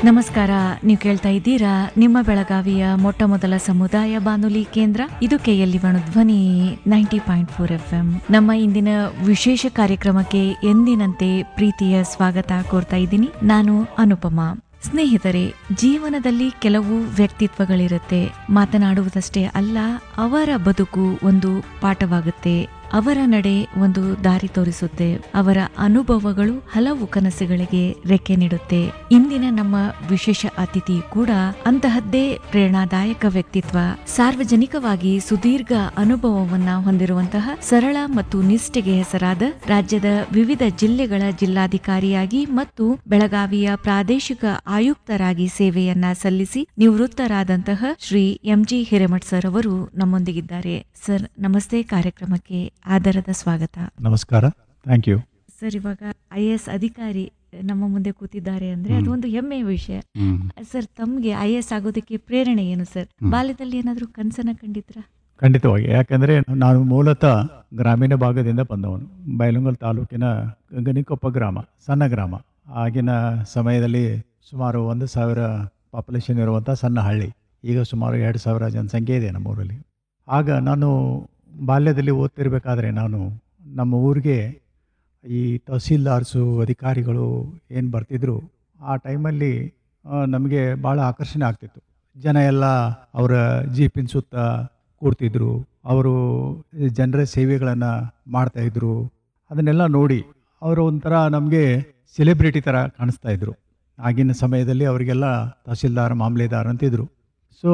ನಮಸ್ಕಾರ ನೀವು ಕೇಳ್ತಾ ಇದ್ದೀರಾ ನಿಮ್ಮ ಬೆಳಗಾವಿಯ ಮೊಟ್ಟ ಮೊದಲ ಸಮುದಾಯ ಬಾನುಲಿ ಕೇಂದ್ರ ಇದು KLE Dhwani ninety point four F M ನಮ್ಮ ಇಂದಿನ ವಿಶೇಷ ಕಾರ್ಯಕ್ರಮಕ್ಕೆ ಎಂದಿನಂತೆ ಪ್ರೀತಿಯ ಸ್ವಾಗತ ಕೋರ್ತಾ ಇದ್ದೀನಿ ನಾನು ಅನುಪಮಾ ಸ್ನೇಹಿತರೆ ಜೀವನದಲ್ಲಿ ಕೆಲವು ವ್ಯಕ್ತಿತ್ವಗಳಿರುತ್ತೆ ಮಾತನಾಡುವುದಷ್ಟೇ ಅಲ್ಲ ಅವರ ಬದುಕು ಒಂದು ಪಾಠವಾಗುತ್ತೆ ಅವರ ನಡೆ ಒಂದು ದಾರಿ ತೋರಿಸುತ್ತೆ ಅವರ ಅನುಭವಗಳು ಹಲವು ಕನಸುಗಳಿಗೆ ರೆಕ್ಕೆ ನೀಡುತ್ತೆ ಇಂದಿನ ನಮ್ಮ ವಿಶೇಷ ಅತಿಥಿ ಕೂಡ ಅಂತಹದ್ದೇ ಪ್ರೇರಣಾದಾಯಕ ವ್ಯಕ್ತಿತ್ವ ಸಾರ್ವಜನಿಕವಾಗಿ ಸುದೀರ್ಘ ಅನುಭವವನ್ನ ಹೊಂದಿರುವಂತಹ ಸರಳ ಮತ್ತು ನಿಷ್ಠೆಗೆ ಹೆಸರಾದ ರಾಜ್ಯದ ವಿವಿಧ ಜಿಲ್ಲೆಗಳ ಜಿಲ್ಲಾಧಿಕಾರಿಯಾಗಿ ಮತ್ತು ಬೆಳಗಾವಿಯ ಪ್ರಾದೇಶಿಕ ಆಯುಕ್ತರಾಗಿ ಸೇವೆಯನ್ನ ಸಲ್ಲಿಸಿ ನಿವೃತ್ತರಾದಂತಹ ಶ್ರೀ ಎಂಜಿ ಹಿರೇಮಠ್ ಸರ್ ಅವರು ನಮ್ಮೊಂದಿಗಿದ್ದಾರೆ ಸರ್ ನಮಸ್ತೆ ಕಾರ್ಯಕ್ರಮಕ್ಕೆ ಆದರದ ಸ್ವಾಗತ ನಮಸ್ಕಾರ ಥ್ಯಾಂಕ್ ಯು ಸರ್ ಇವಾಗ ಐ ಎಸ್ ಅಧಿಕಾರಿ ನಮ್ಮ ಮುಂದೆ ಕೂತಿದ್ದಾರೆ ಅಂದ್ರೆ ಅದು ಒಂದು ಹೆಮ್ಮೆಯ ವಿಷಯ ಸರ್ ತಮ್ಗೆ ಐ ಎಸ್ ಆಗೋದಕ್ಕೆ ಪ್ರೇರಣೆ ಏನು ಸರ್ ಬಾಲ್ಯದಲ್ಲಿ ಏನಾದ್ರೂ ಕನ್ಸನ್ನ ಕಂಡಿದ್ರ ಖಂಡಿತವಾಗಿ ಯಾಕಂದರೆ ನಾನು ಮೂಲತಃ ಗ್ರಾಮೀಣ ಭಾಗದಿಂದ ಬಂದವನು ಬೈಲುಂಗಲ್ ತಾಲೂಕಿನ ಗನಿಕೊಪ್ಪ ಗ್ರಾಮ ಸಣ್ಣ ಗ್ರಾಮ ಆಗಿನ ಸಮಯದಲ್ಲಿ ಸುಮಾರು ಒಂದು ಸಾವಿರ ಪಾಪ್ಯುಲೇಷನ್ ಇರುವಂಥ ಸಣ್ಣ ಹಳ್ಳಿ ಈಗ ಸುಮಾರು ಎರಡು ಸಾವಿರ ಜನಸಂಖ್ಯೆ ಇದೆ ನಮ್ಮೂರಲ್ಲಿ ಆಗ ನಾನು ಬಾಲ್ಯದಲ್ಲಿ ಓದ್ತಿರ್ಬೇಕಾದ್ರೆ ನಾನು ನಮ್ಮ ಊರಿಗೆ ಈ ತಹಸೀಲ್ದಾರ್ಸು ಅಧಿಕಾರಿಗಳು ಏನು ಬರ್ತಿದ್ರು ಆ ಟೈಮಲ್ಲಿ ನಮಗೆ ಭಾಳ ಆಕರ್ಷಣೆ ಆಗ್ತಿತ್ತು ಜನ ಎಲ್ಲ ಅವರ ಜೀಪಿನ ಸುತ್ತ ಕೂಡ್ತಿದ್ರು ಅವರು ಜನರ ಸೇವೆಗಳನ್ನು ಮಾಡ್ತಾಯಿದ್ರು ಅದನ್ನೆಲ್ಲ ನೋಡಿ ಅವರು ಒಂಥರ ನಮಗೆ ಸೆಲೆಬ್ರಿಟಿ ಥರ ಕಾಣಿಸ್ತಾ ಇದ್ರು ಆಗಿನ ಸಮಯದಲ್ಲಿ ಅವರಿಗೆಲ್ಲ ತಹಸೀಲ್ದಾರ್ ಮಾಮಲೆದಾರ್ ಅಂತಿದ್ರು ಸೊ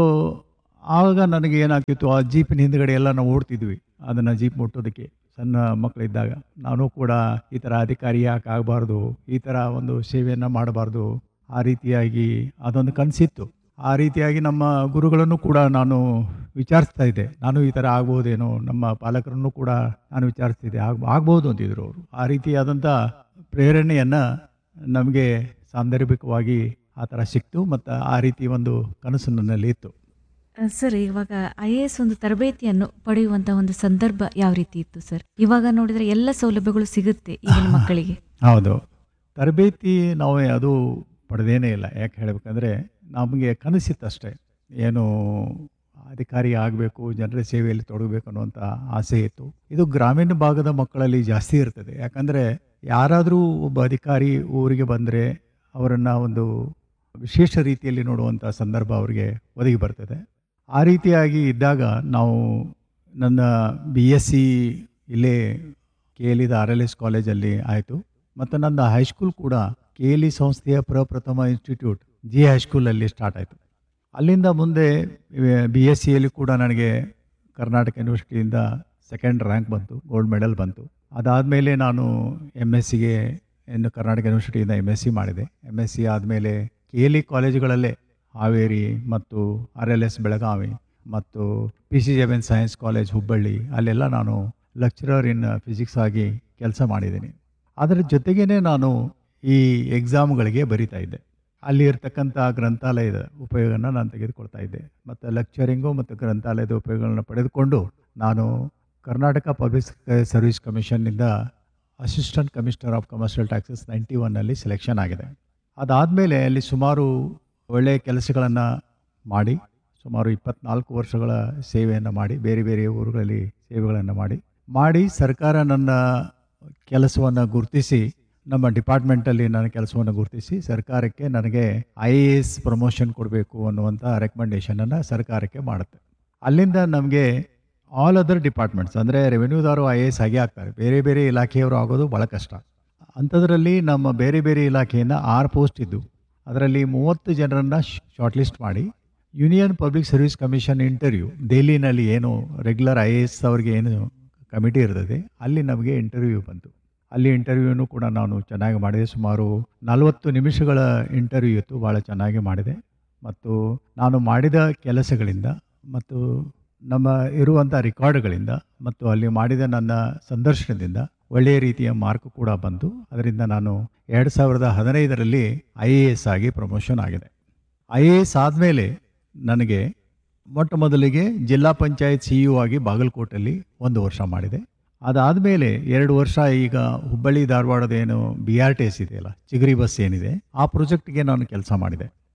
ಆವಾಗ ನನಗೆ ಏನಾಗ್ತಿತ್ತು ಆ ಜೀಪಿನ ಹಿಂದ್ಗಡೆ ಎಲ್ಲ ನಾವು ಓಡ್ತಿದ್ವಿ ಅದನ್ನು ಜೀಪ್ ಮುಟ್ಟೋದಕ್ಕೆ ಸಣ್ಣ ಮಕ್ಕಳಿದ್ದಾಗ ನಾನು ಕೂಡ ಈ ಥರ ಅಧಿಕಾರಿ ಯಾಕೆ ಆಗಬಾರ್ದು ಈ ಥರ ಒಂದು ಸೇವೆಯನ್ನು ಮಾಡಬಾರ್ದು ಆ ರೀತಿಯಾಗಿ ಅದೊಂದು ಕನಸಿತ್ತು ಆ ರೀತಿಯಾಗಿ ನಮ್ಮ ಗುರುಗಳನ್ನು ಕೂಡ ನಾನು ವಿಚಾರಿಸ್ತಾ ಇದ್ದೆ ನಾನು ಈ ಥರ ಆಗ್ಬೋದೇನೋ ನಮ್ಮ ಪಾಲಕರನ್ನು ಕೂಡ ನಾನು ವಿಚಾರಿಸ್ತಿದ್ದೆ ಆಗ್ ಆಗ್ಬೋದು ಅಂತಿದ್ರು ಅವರು ಆ ರೀತಿಯಾದಂಥ ಪ್ರೇರಣೆಯನ್ನು ನಮಗೆ ಸಾಂದರ್ಭಿಕವಾಗಿ ಆ ಥರ ಸಿಕ್ತು ಮತ್ತು ಆ ರೀತಿ ಒಂದು ಕನಸು ನನ್ನಲ್ಲಿ ಇತ್ತು ಸರ್ ಇವಾಗ ಐ ಎ ಎಸ್ ಒಂದು ತರಬೇತಿಯನ್ನು ಪಡೆಯುವಂತ ಒಂದು ಸಂದರ್ಭ ಯಾವ ರೀತಿ ಇತ್ತು ಸರ್ ಇವಾಗ ನೋಡಿದ್ರೆ ಎಲ್ಲ ಸೌಲಭ್ಯಗಳು ಸಿಗುತ್ತೆ ಈಗಿನ ಮಕ್ಕಳಿಗೆ ಹೌದು ತರಬೇತಿ ನಾವು ಅದು ಪಡೆದೇನೇ ಇಲ್ಲ ಯಾಕೆ ಹೇಳಬೇಕಂದ್ರೆ ನಮಗೆ ಕನಸಿತ್ತಷ್ಟೇ ಏನು ಅಧಿಕಾರಿ ಆಗಬೇಕು ಜನರ ಸೇವೆಯಲ್ಲಿ ತೊಡಗಬೇಕು ಅನ್ನುವಂಥ ಆಸೆ ಇತ್ತು ಇದು ಗ್ರಾಮೀಣ ಭಾಗದ ಮಕ್ಕಳಲ್ಲಿ ಜಾಸ್ತಿ ಇರ್ತದೆ ಯಾಕಂದರೆ ಯಾರಾದರೂ ಒಬ್ಬ ಅಧಿಕಾರಿ ಊರಿಗೆ ಬಂದರೆ ಅವರನ್ನು ಒಂದು ವಿಶೇಷ ರೀತಿಯಲ್ಲಿ ನೋಡುವಂಥ ಸಂದರ್ಭ ಅವರಿಗೆ ಒದಗಿ ಬರ್ತದೆ ಆ ರೀತಿಯಾಗಿ ಇದ್ದಾಗ ನಾವು ನನ್ನ ಬಿ ಎಸ್ ಸಿ ಇಲ್ಲೇ ಕೆ ಎಲ್ ಇದ ಆರ್ ಎಲ್ ಎಸ್ ಕಾಲೇಜಲ್ಲಿ ಆಯಿತು ಮತ್ತು ನನ್ನ ಹೈಸ್ಕೂಲ್ ಕೂಡ ಕೆ ಎಲ್ ಇ ಸಂಸ್ಥೆಯ ಪ್ರಪ್ರಥಮ ಇನ್ಸ್ಟಿಟ್ಯೂಟ್ ಜಿ ಹೈಸ್ಕೂಲಲ್ಲಿ ಸ್ಟಾರ್ಟ್ ಆಯಿತು ಅಲ್ಲಿಂದ ಮುಂದೆ ಬಿ ಎಸ್ ಸಿಯಲ್ಲಿ ಕೂಡ ನನಗೆ ಕರ್ನಾಟಕ ಯೂನಿವರ್ಸಿಟಿಯಿಂದ ಸೆಕೆಂಡ್ ರ್ಯಾಂಕ್ ಬಂತು ಗೋಲ್ಡ್ ಮೆಡಲ್ ಬಂತು ಅದಾದಮೇಲೆ ನಾನು ಎಮ್ ಎಸ್ ಸಿಗೆ ಇನ್ನು ಕರ್ನಾಟಕ ಯೂನಿವರ್ಸಿಟಿಯಿಂದ ಎಮ್ ಎಸ್ ಸಿ ಮಾಡಿದೆ ಎಮ್ ಎಸ್ ಸಿ ಆದಮೇಲೆ ಕೆ ಎಲ್ ಇ ಕಾಲೇಜುಗಳಲ್ಲೇ ಹಾವೇರಿ ಮತ್ತು ಆರ್ ಎಲ್ ಎಸ್ ಬೆಳಗಾವಿ ಮತ್ತು P C Jabin science college Hubballi ಅಲ್ಲೆಲ್ಲ ನಾನು ಲೆಕ್ಚರರ್ ಇನ್ ಫಿಸಿಕ್ಸ್ ಆಗಿ ಕೆಲಸ ಮಾಡಿದ್ದೀನಿ ಅದರ ಜೊತೆಗೇ ನಾನು ಈ ಎಕ್ಸಾಮ್ಗಳಿಗೆ ಬರಿತಾ ಇದ್ದೆ ಅಲ್ಲಿ ಇರ್ತಕ್ಕಂಥ ಗ್ರಂಥಾಲಯದ ಉಪಯೋಗನ ನಾನು ತೆಗೆದುಕೊಳ್ತಾ ಇದ್ದೆ ಮತ್ತು ಲೆಕ್ಚರಿಂಗು ಮತ್ತು ಗ್ರಂಥಾಲಯದ ಉಪಯೋಗಗಳನ್ನು ಪಡೆದುಕೊಂಡು ನಾನು ಕರ್ನಾಟಕ ಪಬ್ಲಿಕ್ ಸರ್ವಿಸ್ ಕಮಿಷನ್ನಿಂದ assistant commissioner of commercial taxes ninety ಒನ್ನಲ್ಲಿ ಸೆಲೆಕ್ಷನ್ ಆಗಿದೆ ಅದಾದಮೇಲೆ ಅಲ್ಲಿ ಸುಮಾರು ಒಳ್ಳೆಯ ಕೆಲಸಗಳನ್ನು ಮಾಡಿ ಸುಮಾರು ಇಪ್ಪತ್ನಾಲ್ಕು ವರ್ಷಗಳ ಸೇವೆಯನ್ನು ಮಾಡಿ ಬೇರೆ ಬೇರೆ ಊರುಗಳಲ್ಲಿ ಸೇವೆಗಳನ್ನು ಮಾಡಿ ಮಾಡಿ ಸರ್ಕಾರ ನನ್ನ ಕೆಲಸವನ್ನು ಗುರುತಿಸಿ ನಮ್ಮ ಡಿಪಾರ್ಟ್ಮೆಂಟಲ್ಲಿ ನನ್ನ ಕೆಲಸವನ್ನು ಗುರುತಿಸಿ ಸರ್ಕಾರಕ್ಕೆ ನನಗೆ ಐ ಎ ಎಸ್ ಪ್ರಮೋಷನ್ ಕೊಡಬೇಕು ಅನ್ನುವಂಥ ರೆಕಮೆಂಡೇಷನನ್ನು ಸರ್ಕಾರಕ್ಕೆ ಮಾಡುತ್ತೆ ಅಲ್ಲಿಂದ ನಮಗೆ ಆಲ್ ಅದರ್ ಡಿಪಾರ್ಟ್ಮೆಂಟ್ಸ್ ಅಂದರೆ ರೆವೆನ್ಯೂದವರು ಐ ಎ ಎಸ್ ಆಗೇ ಆಗ್ತಾರೆ ಬೇರೆ ಬೇರೆ ಇಲಾಖೆಯವರು ಆಗೋದು ಭಾಳ ಕಷ್ಟ ಅಂಥದ್ರಲ್ಲಿ ನಮ್ಮ ಬೇರೆ ಬೇರೆ ಇಲಾಖೆಯಿಂದ ಆರು ಪೋಸ್ಟ್ ಇದ್ದು ಅದರಲ್ಲಿ ಮೂವತ್ತು ಜನರನ್ನು ಶಾರ್ಟ್ ಲಿಸ್ಟ್ ಮಾಡಿ union public service commission interview ದೆಹಲಿನಲ್ಲಿ ಏನು ರೆಗ್ಯುಲರ್ ಐ ಎ ಎಸ್ ಅವ್ರಿಗೆ ಏನು ಕಮಿಟಿ ಇರ್ತದೆ ಅಲ್ಲಿ ನಮಗೆ ಇಂಟರ್ವ್ಯೂ ಬಂತು ಅಲ್ಲಿ ಇಂಟರ್ವ್ಯೂನು ಕೂಡ ನಾನು ಚೆನ್ನಾಗಿ ಮಾಡಿದೆ ಸುಮಾರು ನಲವತ್ತು ನಿಮಿಷಗಳ ಇಂಟರ್ವ್ಯೂ ಇತ್ತು ಭಾಳ ಚೆನ್ನಾಗಿ ಮಾಡಿದೆ ಮತ್ತು ನಾನು ಮಾಡಿದ ಕೆಲಸಗಳಿಂದ ಮತ್ತು ನಮ್ಮ ಇರುವಂಥ ರೆಕಾರ್ಡ್ಗಳಿಂದ ಮತ್ತು ಅಲ್ಲಿ ಮಾಡಿದ ನನ್ನ ಸಂದರ್ಶನದಿಂದ ಒಳ್ಳೆಯ ರೀತಿಯ ಮಾರ್ಕ್ ಕೂಡ ಬಂತು ಅದರಿಂದ ನಾನು ಎರಡು ಸಾವಿರದ ಹದಿನೈದರಲ್ಲಿ ಐ ಎ ಎಸ್ ಆಗಿ ಪ್ರಮೋಷನ್ ಆಗಿದೆ ಐ ಎ ಎಸ್ ಆದಮೇಲೆ ನನಗೆ ಮೊಟ್ಟ ಮೊದಲಿಗೆ ಜಿಲ್ಲಾ ಪಂಚಾಯತ್ ಸಿ ಯು ಆಗಿ ಬಾಗಲಕೋಟಲ್ಲಿ ಒಂದು ವರ್ಷ ಮಾಡಿದೆ ಅದಾದಮೇಲೆ ಎರಡು ವರ್ಷ ಈಗ ಹುಬ್ಬಳ್ಳಿ ಧಾರವಾಡದ ಏನು ಬಿ ಆರ್ ಟಿ ಎಸ್ ಇದೆಯಲ್ಲ ಚಿಗರಿ ಬಸ್ ಏನಿದೆ ಆ ಪ್ರಾಜೆಕ್ಟ್ಗೆ ನಾನು ಕೆಲಸ ಮಾಡಿದೆ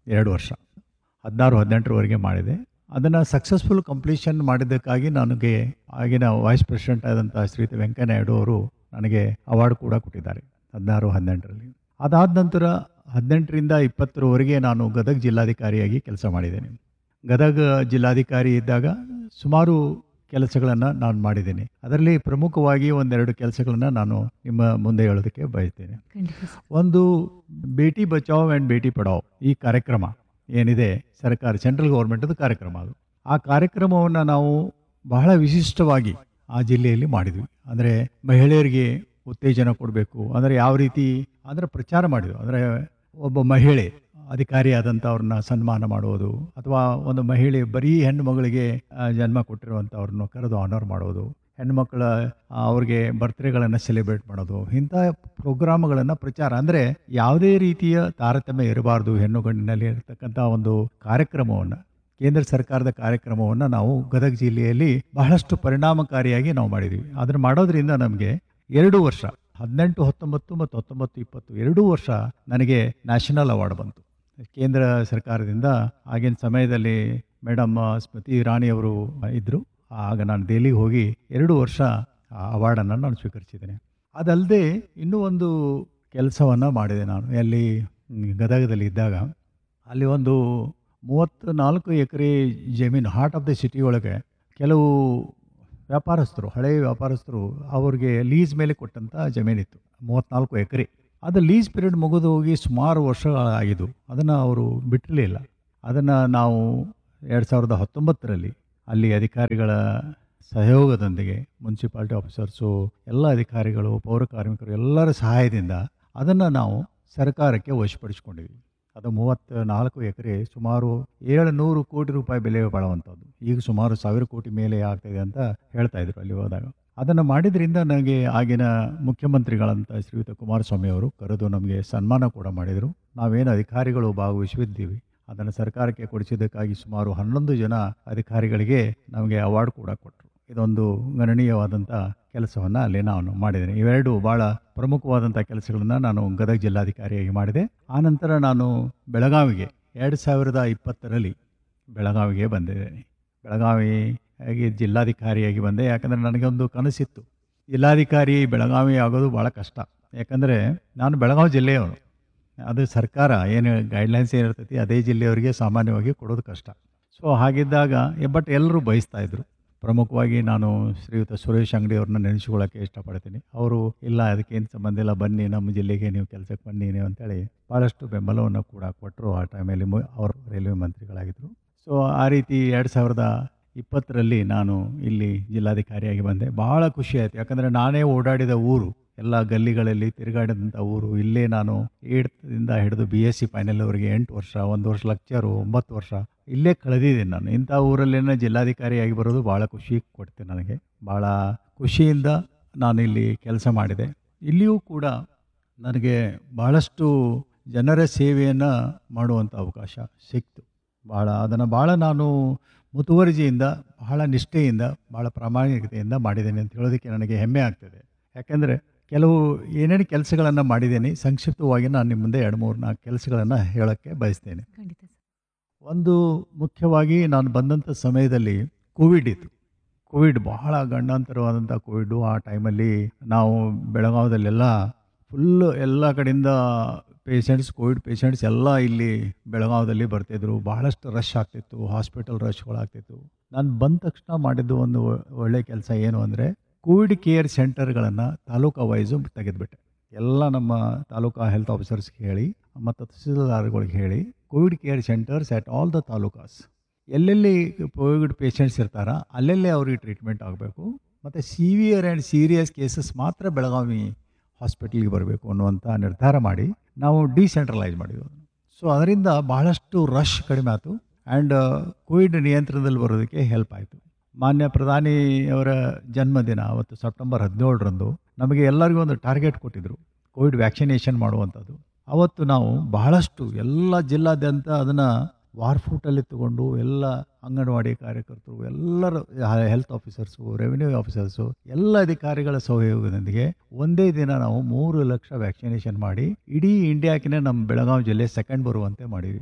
ಎರಡು ವರ್ಷ ಹದಿನಾರು ಹದಿನೆಂಟರವರೆಗೆ ಮಾಡಿದೆ ಅದನ್ನು ಸಕ್ಸಸ್ಫುಲ್ ಕಂಪ್ಲೀಷನ್ ಮಾಡಿದ್ದಕ್ಕಾಗಿ ನನಗೆ ಆಗಿನ ವೈಸ್ ಪ್ರೆಸಿಡೆಂಟ್ ಆದಂಥ ಶ್ರೀಯುತ ವೆಂಕಯ್ಯನಾಯ್ಡು ಅವರು ನನಗೆ ಅವಾರ್ಡ್ ಕೂಡ ಕೊಟ್ಟಿದ್ದಾರೆ ಹದಿನಾರು ಹದಿನೆಂಟರಲ್ಲಿ ಅದಾದ ನಂತರ ಹದಿನೆಂಟರಿಂದ ಇಪ್ಪತ್ತರವರೆಗೆ ನಾನು ಗದಗ ಜಿಲ್ಲಾಧಿಕಾರಿಯಾಗಿ ಕೆಲಸ ಮಾಡಿದ್ದೇನೆ ಗದಗ ಜಿಲ್ಲಾಧಿಕಾರಿ ಇದ್ದಾಗ ಸುಮಾರು ಕೆಲಸಗಳನ್ನು ನಾನು ಮಾಡಿದ್ದೇನೆ ಅದರಲ್ಲಿ ಪ್ರಮುಖವಾಗಿ ಒಂದೆರಡು ಕೆಲಸಗಳನ್ನು ನಾನು ನಿಮ್ಮ ಮುಂದೆ ಹೇಳೋದಕ್ಕೆ ಬಯಸ್ತೇನೆ ಖಂಡಿತ ಸರ್. ಒಂದು ಬೇಟಿ ಬಚಾವ್ ಆ್ಯಂಡ್ ಬೇಟಿ ಪಡಾವ್ ಈ ಕಾರ್ಯಕ್ರಮ ಏನಿದೆ ಸರ್ಕಾರ ಸೆಂಟ್ರಲ್ ಗೌರ್ಮೆಂಟದ ಕಾರ್ಯಕ್ರಮ ಅದು ಆ ಕಾರ್ಯಕ್ರಮವನ್ನು ನಾವು ಬಹಳ ವಿಶಿಷ್ಟವಾಗಿ ಆ ಜಿಲ್ಲೆಯಲ್ಲಿ ಮಾಡಿದ್ವಿ ಅಂದರೆ ಮಹಿಳೆಯರಿಗೆ ಉತ್ತೇಜನ ಕೊಡಬೇಕು ಅಂದರೆ ಯಾವ ರೀತಿ ಅಂದರೆ ಪ್ರಚಾರ ಮಾಡಿದ್ವಿ ಅಂದರೆ ಒಬ್ಬ ಮಹಿಳೆ ಅಧಿಕಾರಿ ಆದಂಥವ್ರನ್ನ ಸನ್ಮಾನ ಮಾಡುವುದು ಅಥವಾ ಒಂದು ಮಹಿಳೆ ಬರೀ ಹೆಣ್ಣು ಮಗಳಿಗೆ ಆ, ಜನ್ಮ ಕೊಟ್ಟಿರುವಂಥವ್ರನ್ನ ಕರೆದು ಆನರ್ ಮಾಡೋದು ಹೆಣ್ಮಕ್ಳ ಆ, ಅವ್ರಿಗೆ ಬರ್ತ್ಡೇಗಳನ್ನು ಸೆಲೆಬ್ರೇಟ್ ಮಾಡೋದು ಇಂಥ ಪ್ರೋಗ್ರಾಮ್ಗಳನ್ನು ಪ್ರಚಾರ ಅಂದರೆ ಯಾವುದೇ ರೀತಿಯ ತಾರತಮ್ಯ ಇರಬಾರ್ದು ಹೆಣ್ಣು ಗಂಡಿನಲ್ಲಿ ಇರತಕ್ಕಂಥ ಒಂದು ಕಾರ್ಯಕ್ರಮವನ್ನು ಕೇಂದ್ರ ಸರ್ಕಾರದ ಕಾರ್ಯಕ್ರಮವನ್ನು ನಾವು ಗದಗ ಜಿಲ್ಲೆಯಲ್ಲಿ ಬಹಳಷ್ಟು ಪರಿಣಾಮಕಾರಿಯಾಗಿ ನಾವು ಮಾಡಿದ್ವಿ ಅದನ್ನು ಮಾಡೋದ್ರಿಂದ ನಮಗೆ ಎರಡು ವರ್ಷ ಹದಿನೆಂಟು ಹತ್ತೊಂಬತ್ತು ಮತ್ತು ಹತ್ತೊಂಬತ್ತು ಇಪ್ಪತ್ತು ಎರಡೂ ವರ್ಷ ನನಗೆ ನ್ಯಾಷನಲ್ ಅವಾರ್ಡ್ ಬಂತು ಕೇಂದ್ರ ಸರ್ಕಾರದಿಂದ ಆಗಿನ ಸಮಯದಲ್ಲಿ ಮೇಡಮ್ ಸ್ಮೃತಿ ಇರಾನಿ ಅವರು ಇದ್ದರು ಆಗ ನಾನು ದೆಹಲಿಗೆ ಹೋಗಿ ಎರಡು ವರ್ಷ ಆ ಅವಾರ್ಡನ್ನು ನಾನು ಸ್ವೀಕರಿಸಿದ್ದೇನೆ ಅದಲ್ಲದೆ ಇನ್ನೂ ಒಂದು ಕೆಲಸವನ್ನು ಮಾಡಿದೆ ನಾನು ಎಲ್ಲಿ ಮ್, ಗದಗದಲ್ಲಿ ಇದ್ದಾಗ ಅಲ್ಲಿ ಒಂದು ಮೂವತ್ತು ನಾಲ್ಕು ಎಕರೆ ಜಮೀನು ಹಾರ್ಟ್ ಆಫ್ ದ ಸಿಟಿ ಒಳಗೆ ಕೆಲವು ವ್ಯಾಪಾರಸ್ಥರು ಹಳೆಯ ವ್ಯಾಪಾರಸ್ಥರು ಅವ್ರಿಗೆ ಲೀಸ್ ಮೇಲೆ ಕೊಟ್ಟಂಥ ಜಮೀನಿತ್ತು ಮೂವತ್ತ್ನಾಲ್ಕು ಎಕರೆ ಅದು ಲೀಸ್ ಪೀರಿಯಡ್ ಮುಗಿದು ಹೋಗಿ ಸುಮಾರು ವರ್ಷಗಳಾಗಿದ್ದು ಅದನ್ನು ಅವರು ಬಿಟ್ಟಿರಲಿಲ್ಲ ಅದನ್ನು ನಾವು ಎರಡು ಸಾವಿರದ ಹತ್ತೊಂಬತ್ತರಲ್ಲಿ ಅಲ್ಲಿ ಅಧಿಕಾರಿಗಳ ಸಹಯೋಗದೊಂದಿಗೆ ಮುನ್ಸಿಪಾಲ್ಟಿ ಆಫೀಸರ್ಸು ಎಲ್ಲ ಅಧಿಕಾರಿಗಳು ಪೌರ ಕಾರ್ಮಿಕರು ಎಲ್ಲರ ಸಹಾಯದಿಂದ ಅದನ್ನು ನಾವು ಸರ್ಕಾರಕ್ಕೆ ವಶಪಡಿಸ್ಕೊಂಡಿದ್ವಿ ಅದು ಮೂವತ್ತ ನಾಲ್ಕು ಎಕರೆ ಸುಮಾರು ಏಳು ನೂರು ಕೋಟಿ ರೂಪಾಯಿ ಬೆಲೆ ಬಾಳುವಂಥದ್ದು ಈಗ ಸುಮಾರು ಸಾವಿರ ಕೋಟಿ ಮೇಲೆ ಆಗ್ತಾಯಿದೆ ಅಂತ ಹೇಳ್ತಾ ಇದ್ರು ಅಲ್ಲಿ ಹೋದಾಗ ಅದನ್ನು ಮಾಡಿದ್ರಿಂದ ನನಗೆ ಆಗಿನ ಮುಖ್ಯಮಂತ್ರಿಗಳಂತ ಶ್ರೀಯುತ ಕುಮಾರಸ್ವಾಮಿ ಅವರು ಕರೆದು ನಮಗೆ ಸನ್ಮಾನ ಕೂಡ ಮಾಡಿದರು ನಾವೇನು ಅಧಿಕಾರಿಗಳು ಭಾಗವಹಿಸಿದ್ದೀವಿ ಅದನ್ನು ಸರ್ಕಾರಕ್ಕೆ ಕೊಡಿಸಿದ್ದಕ್ಕಾಗಿ ಸುಮಾರು ಹನ್ನೊಂದು ಜನ ಅಧಿಕಾರಿಗಳಿಗೆ ನಮಗೆ ಅವಾರ್ಡ್ ಕೂಡ ಕೊಟ್ಟರು ಇದೊಂದು ಗಣನೀಯವಾದಂಥ ಕೆಲಸವನ್ನು ಅಲ್ಲಿ ನಾನು ಮಾಡಿದ್ದೇನೆ ಇವೆರಡು ಭಾಳ ಪ್ರಮುಖವಾದಂಥ ಕೆಲಸಗಳನ್ನು ನಾನು ಗದಗ ಜಿಲ್ಲಾಧಿಕಾರಿಯಾಗಿ ಮಾಡಿದೆ ಆನಂತರ ನಾನು ಬೆಳಗಾವಿಗೆ ಎರಡು ಸಾವಿರದ ಇಪ್ಪತ್ತರಲ್ಲಿ ಬೆಳಗಾವಿಗೆ ಬಂದಿದ್ದೇನೆ ಬೆಳಗಾವಿ ಆಗಿ ಜಿಲ್ಲಾಧಿಕಾರಿಯಾಗಿ ಬಂದೆ ಯಾಕಂದರೆ ನನಗೆ ಒಂದು ಕನಸಿತ್ತು ಜಿಲ್ಲಾಧಿಕಾರಿ ಬೆಳಗಾವಿ ಆಗೋದು ಭಾಳ ಕಷ್ಟ ಯಾಕಂದರೆ ನಾನು ಬೆಳಗಾವಿ ಜಿಲ್ಲೆಯವನು ಅದು ಸರ್ಕಾರ ಏನು ಗೈಡ್ಲೈನ್ಸ್ ಏನಿರ್ತೈತಿ ಅದೇ ಜಿಲ್ಲೆಯವರಿಗೆ ಸಾಮಾನ್ಯವಾಗಿ ಕೊಡೋದು ಕಷ್ಟ ಸೊ ಹಾಗಿದ್ದಾಗ ಬಟ್ ಎಲ್ಲರೂ ಬಯಸ್ತಾ ಇದ್ರು ಪ್ರಮುಖವಾಗಿ ನಾನು ಶ್ರೀಯುತ ಸುರೇಶ್ ಅಂಗಡಿ ಅವ್ರನ್ನ ನೆನೆಸ್ಕೊಳ್ಳೋಕ್ಕೆ ಇಷ್ಟಪಡ್ತೀನಿ ಅವರು ಇಲ್ಲ ಅದಕ್ಕೇನು ಸಂಬಂಧ ಇಲ್ಲ ಬನ್ನಿ ನಮ್ಮ ಜಿಲ್ಲೆಗೆ ನೀವು ಕೆಲಸಕ್ಕೆ ಬನ್ನಿ ನೀವು ಅಂತೇಳಿ ಭಾಳಷ್ಟು ಬೆಂಬಲವನ್ನು ಕೂಡ ಕೊಟ್ಟರು ಆ ಟೈಮಲ್ಲಿ ಮು ಅವರು ರೈಲ್ವೆ ಮಂತ್ರಿಗಳಾಗಿದ್ದರು ಸೊ ಆ ರೀತಿ ಎರಡು ಸಾವಿರದ ಇಪ್ಪತ್ತರಲ್ಲಿ ನಾನು ಇಲ್ಲಿ ಜಿಲ್ಲಾಧಿಕಾರಿಯಾಗಿ ಬಂದೆ ಭಾಳ ಖುಷಿ ಆಯಿತು ಯಾಕಂದರೆ ನಾನೇ ಓಡಾಡಿದ ಊರು ಎಲ್ಲ ಗಲ್ಲಿಗಳಲ್ಲಿ ತಿರುಗಾಡಿದಂಥ ಊರು ಇಲ್ಲೇ ನಾನು ಏಡ್ದಿಂದ ಹಿಡಿದು ಬಿ ಎಸ್ ಸಿ ಫೈನಲ್ವರೆಗೆ ಎಂಟು ವರ್ಷ ಒಂದು ವರ್ಷ ಲೆಕ್ಚರು ಒಂಬತ್ತು ವರ್ಷ ಇಲ್ಲೇ ಕಳೆದಿದ್ದೀನಿ ನಾನು ಇಂಥ ಊರಲ್ಲೇನ ಜಿಲ್ಲಾಧಿಕಾರಿಯಾಗಿ ಬರೋದು ಭಾಳ ಖುಷಿ ಕೊಡ್ತೆ ನನಗೆ ಭಾಳ ಖುಷಿಯಿಂದ ನಾನು ಇಲ್ಲಿ ಕೆಲಸ ಮಾಡಿದೆ ಇಲ್ಲಿಯೂ ಕೂಡ ನನಗೆ ಭಾಳಷ್ಟು ಜನರ ಸೇವೆಯನ್ನು ಮಾಡುವಂಥ ಅವಕಾಶ ಸಿಕ್ತು ಭಾಳ ಅದನ್ನು ಭಾಳ ನಾನು ಮುತುವರ್ಜಿಯಿಂದ ಬಹಳ ನಿಷ್ಠೆಯಿಂದ ಭಾಳ ಪ್ರಾಮಾಣಿಕತೆಯಿಂದ ಮಾಡಿದ್ದೇನೆ ಅಂತ ಹೇಳೋದಕ್ಕೆ ನನಗೆ ಹೆಮ್ಮೆ ಆಗ್ತದೆ ಯಾಕೆಂದರೆ ಕೆಲವು ಏನೇನು ಕೆಲಸಗಳನ್ನು ಮಾಡಿದ್ದೇನೆ ಸಂಕ್ಷಿಪ್ತವಾಗಿ ನಾನು ನಿಮ್ಮ ಮುಂದೆ ಎರಡು ಮೂರು ನಾಲ್ಕು ಕೆಲಸಗಳನ್ನು ಹೇಳೋಕ್ಕೆ ಬಯಸ್ತೇನೆ ಖಂಡಿತ ಸರ್. ಒಂದು ಮುಖ್ಯವಾಗಿ ನಾನು ಬಂದಂಥ ಸಮಯದಲ್ಲಿ ಕೋವಿಡ್ ಇತ್ತು ಕೋವಿಡ್ ಬಹಳ ಗಂಡಾಂತರವಾದಂಥ ಕೋವಿಡು ಆ ಟೈಮಲ್ಲಿ ನಾವು ಬೆಳಗಾವದಲ್ಲೆಲ್ಲ ಫುಲ್ಲು ಎಲ್ಲ ಕಡೆಯಿಂದ ಪೇಷಂಟ್ಸ್ ಕೋವಿಡ್ ಪೇಷಂಟ್ಸ್ ಎಲ್ಲ ಇಲ್ಲಿ ಬೆಳಗಾವದಲ್ಲಿ ಬರ್ತಿದ್ರು ಬಹಳಷ್ಟು ರಶ್ ಆಗ್ತಿತ್ತು ಹಾಸ್ಪಿಟಲ್ ರಶ್ಗಳಾಗ್ತಿತ್ತು ನಾನು ಬಂದ ತಕ್ಷಣ ಮಾಡಿದ್ದು ಒಂದು ಒ- ಒಳ್ಳೆ ಕೆಲಸ ಏನು ಅಂದರೆ ಕೋವಿಡ್ ಕೇರ್ ಸೆಂಟರ್ಗಳನ್ನು ತಾಲೂಕಾ ವೈಸು ತೆಗೆದುಬಿಟ್ಟೆ ಎಲ್ಲ ನಮ್ಮ ತಾಲೂಕಾ ಹೆಲ್ತ್ ಆಫೀಸರ್ಸ್ಗೆ ಹೇಳಿ ಮತ್ತು ತಹಸೀಲ್ದಾರ್ಗಳಿಗೆ ಹೇಳಿ COVID care centres at all the talukas ಎಲ್ಲೆಲ್ಲಿ ಕೋವಿಡ್ ಪೇಷಂಟ್ಸ್ ಇರ್ತಾರ ಅಲ್ಲೆಲ್ಲೇ ಅವ್ರಿಗೆ ಟ್ರೀಟ್ಮೆಂಟ್ ಆಗಬೇಕು ಮತ್ತು ಸಿವಿಯರ್ ಆ್ಯಂಡ್ ಸೀರಿಯಸ್ ಕೇಸಸ್ ಮಾತ್ರ ಬೆಳಗಾವಿ ಹಾಸ್ಪಿಟಲ್ಗೆ ಬರಬೇಕು ಅನ್ನುವಂಥ ನಿರ್ಧಾರ ಮಾಡಿ ನಾವು ಡಿಸೆಂಟ್ರಲೈಸ್ ಮಾಡಿದ್ವಿ ಸೊ ಅದರಿಂದ ಬಹಳಷ್ಟು ರಶ್ ಕಡಿಮೆ ಆಯಿತು ಆ್ಯಂಡ್ ಕೋವಿಡ್ ನಿಯಂತ್ರಣದಲ್ಲಿ ಬರೋದಕ್ಕೆ ಹೆಲ್ಪ್ ಆಯಿತು ಮಾನ್ಯ ಪ್ರಧಾನಿಯವರ ಜನ್ಮದಿನ ಅವತ್ತು ಸೆಪ್ಟೆಂಬರ್ ಹದಿನೇಳರಂದು ನಮಗೆ ಎಲ್ಲರಿಗೂ ಒಂದು ಟಾರ್ಗೆಟ್ ಕೊಟ್ಟಿದ್ದರು ಕೋವಿಡ್ ವ್ಯಾಕ್ಸಿನೇಷನ್ ಮಾಡುವಂಥದ್ದು ಅವತ್ತು ನಾವು ಬಹಳಷ್ಟು ಎಲ್ಲ ಜಿಲ್ಲಾದ್ಯಂತ ಅದನ್ನು ವಾರ್ಫೂಟಲ್ಲಿ ತಗೊಂಡು ಎಲ್ಲ ಅಂಗನವಾಡಿ ಕಾರ್ಯಕರ್ತರು ಎಲ್ಲರ ಹೆಲ್ತ್ ಆಫೀಸರ್ಸು ರೆವಿನ್ಯೂ ಆಫೀಸರ್ಸು ಎಲ್ಲ ಅಧಿಕಾರಿಗಳ ಸಹಯೋಗದೊಂದಿಗೆ ಒಂದೇ ದಿನ ನಾವು ಮೂರು ಲಕ್ಷ ವ್ಯಾಕ್ಸಿನೇಷನ್ ಮಾಡಿ ಇಡೀ ಇಂಡಿಯಾಕಿನೇ ನಮ್ಮ ಬೆಳಗಾವಿ ಜಿಲ್ಲೆ ಸೆಕೆಂಡ್ ಬರುವಂತೆ ಮಾಡಿದ್ವಿ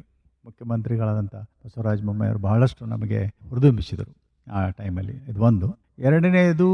ಮುಖ್ಯಮಂತ್ರಿಗಳಾದಂಥ ಬಸವರಾಜ ಬೊಮ್ಮಾಯಿ ಅವರು ಬಹಳಷ್ಟು ನಮಗೆ ಹುರಿದುಂಬಿಸಿದರು ಆ ಟೈಮಲ್ಲಿ ಇದು ಒಂದು ಎರಡನೇದು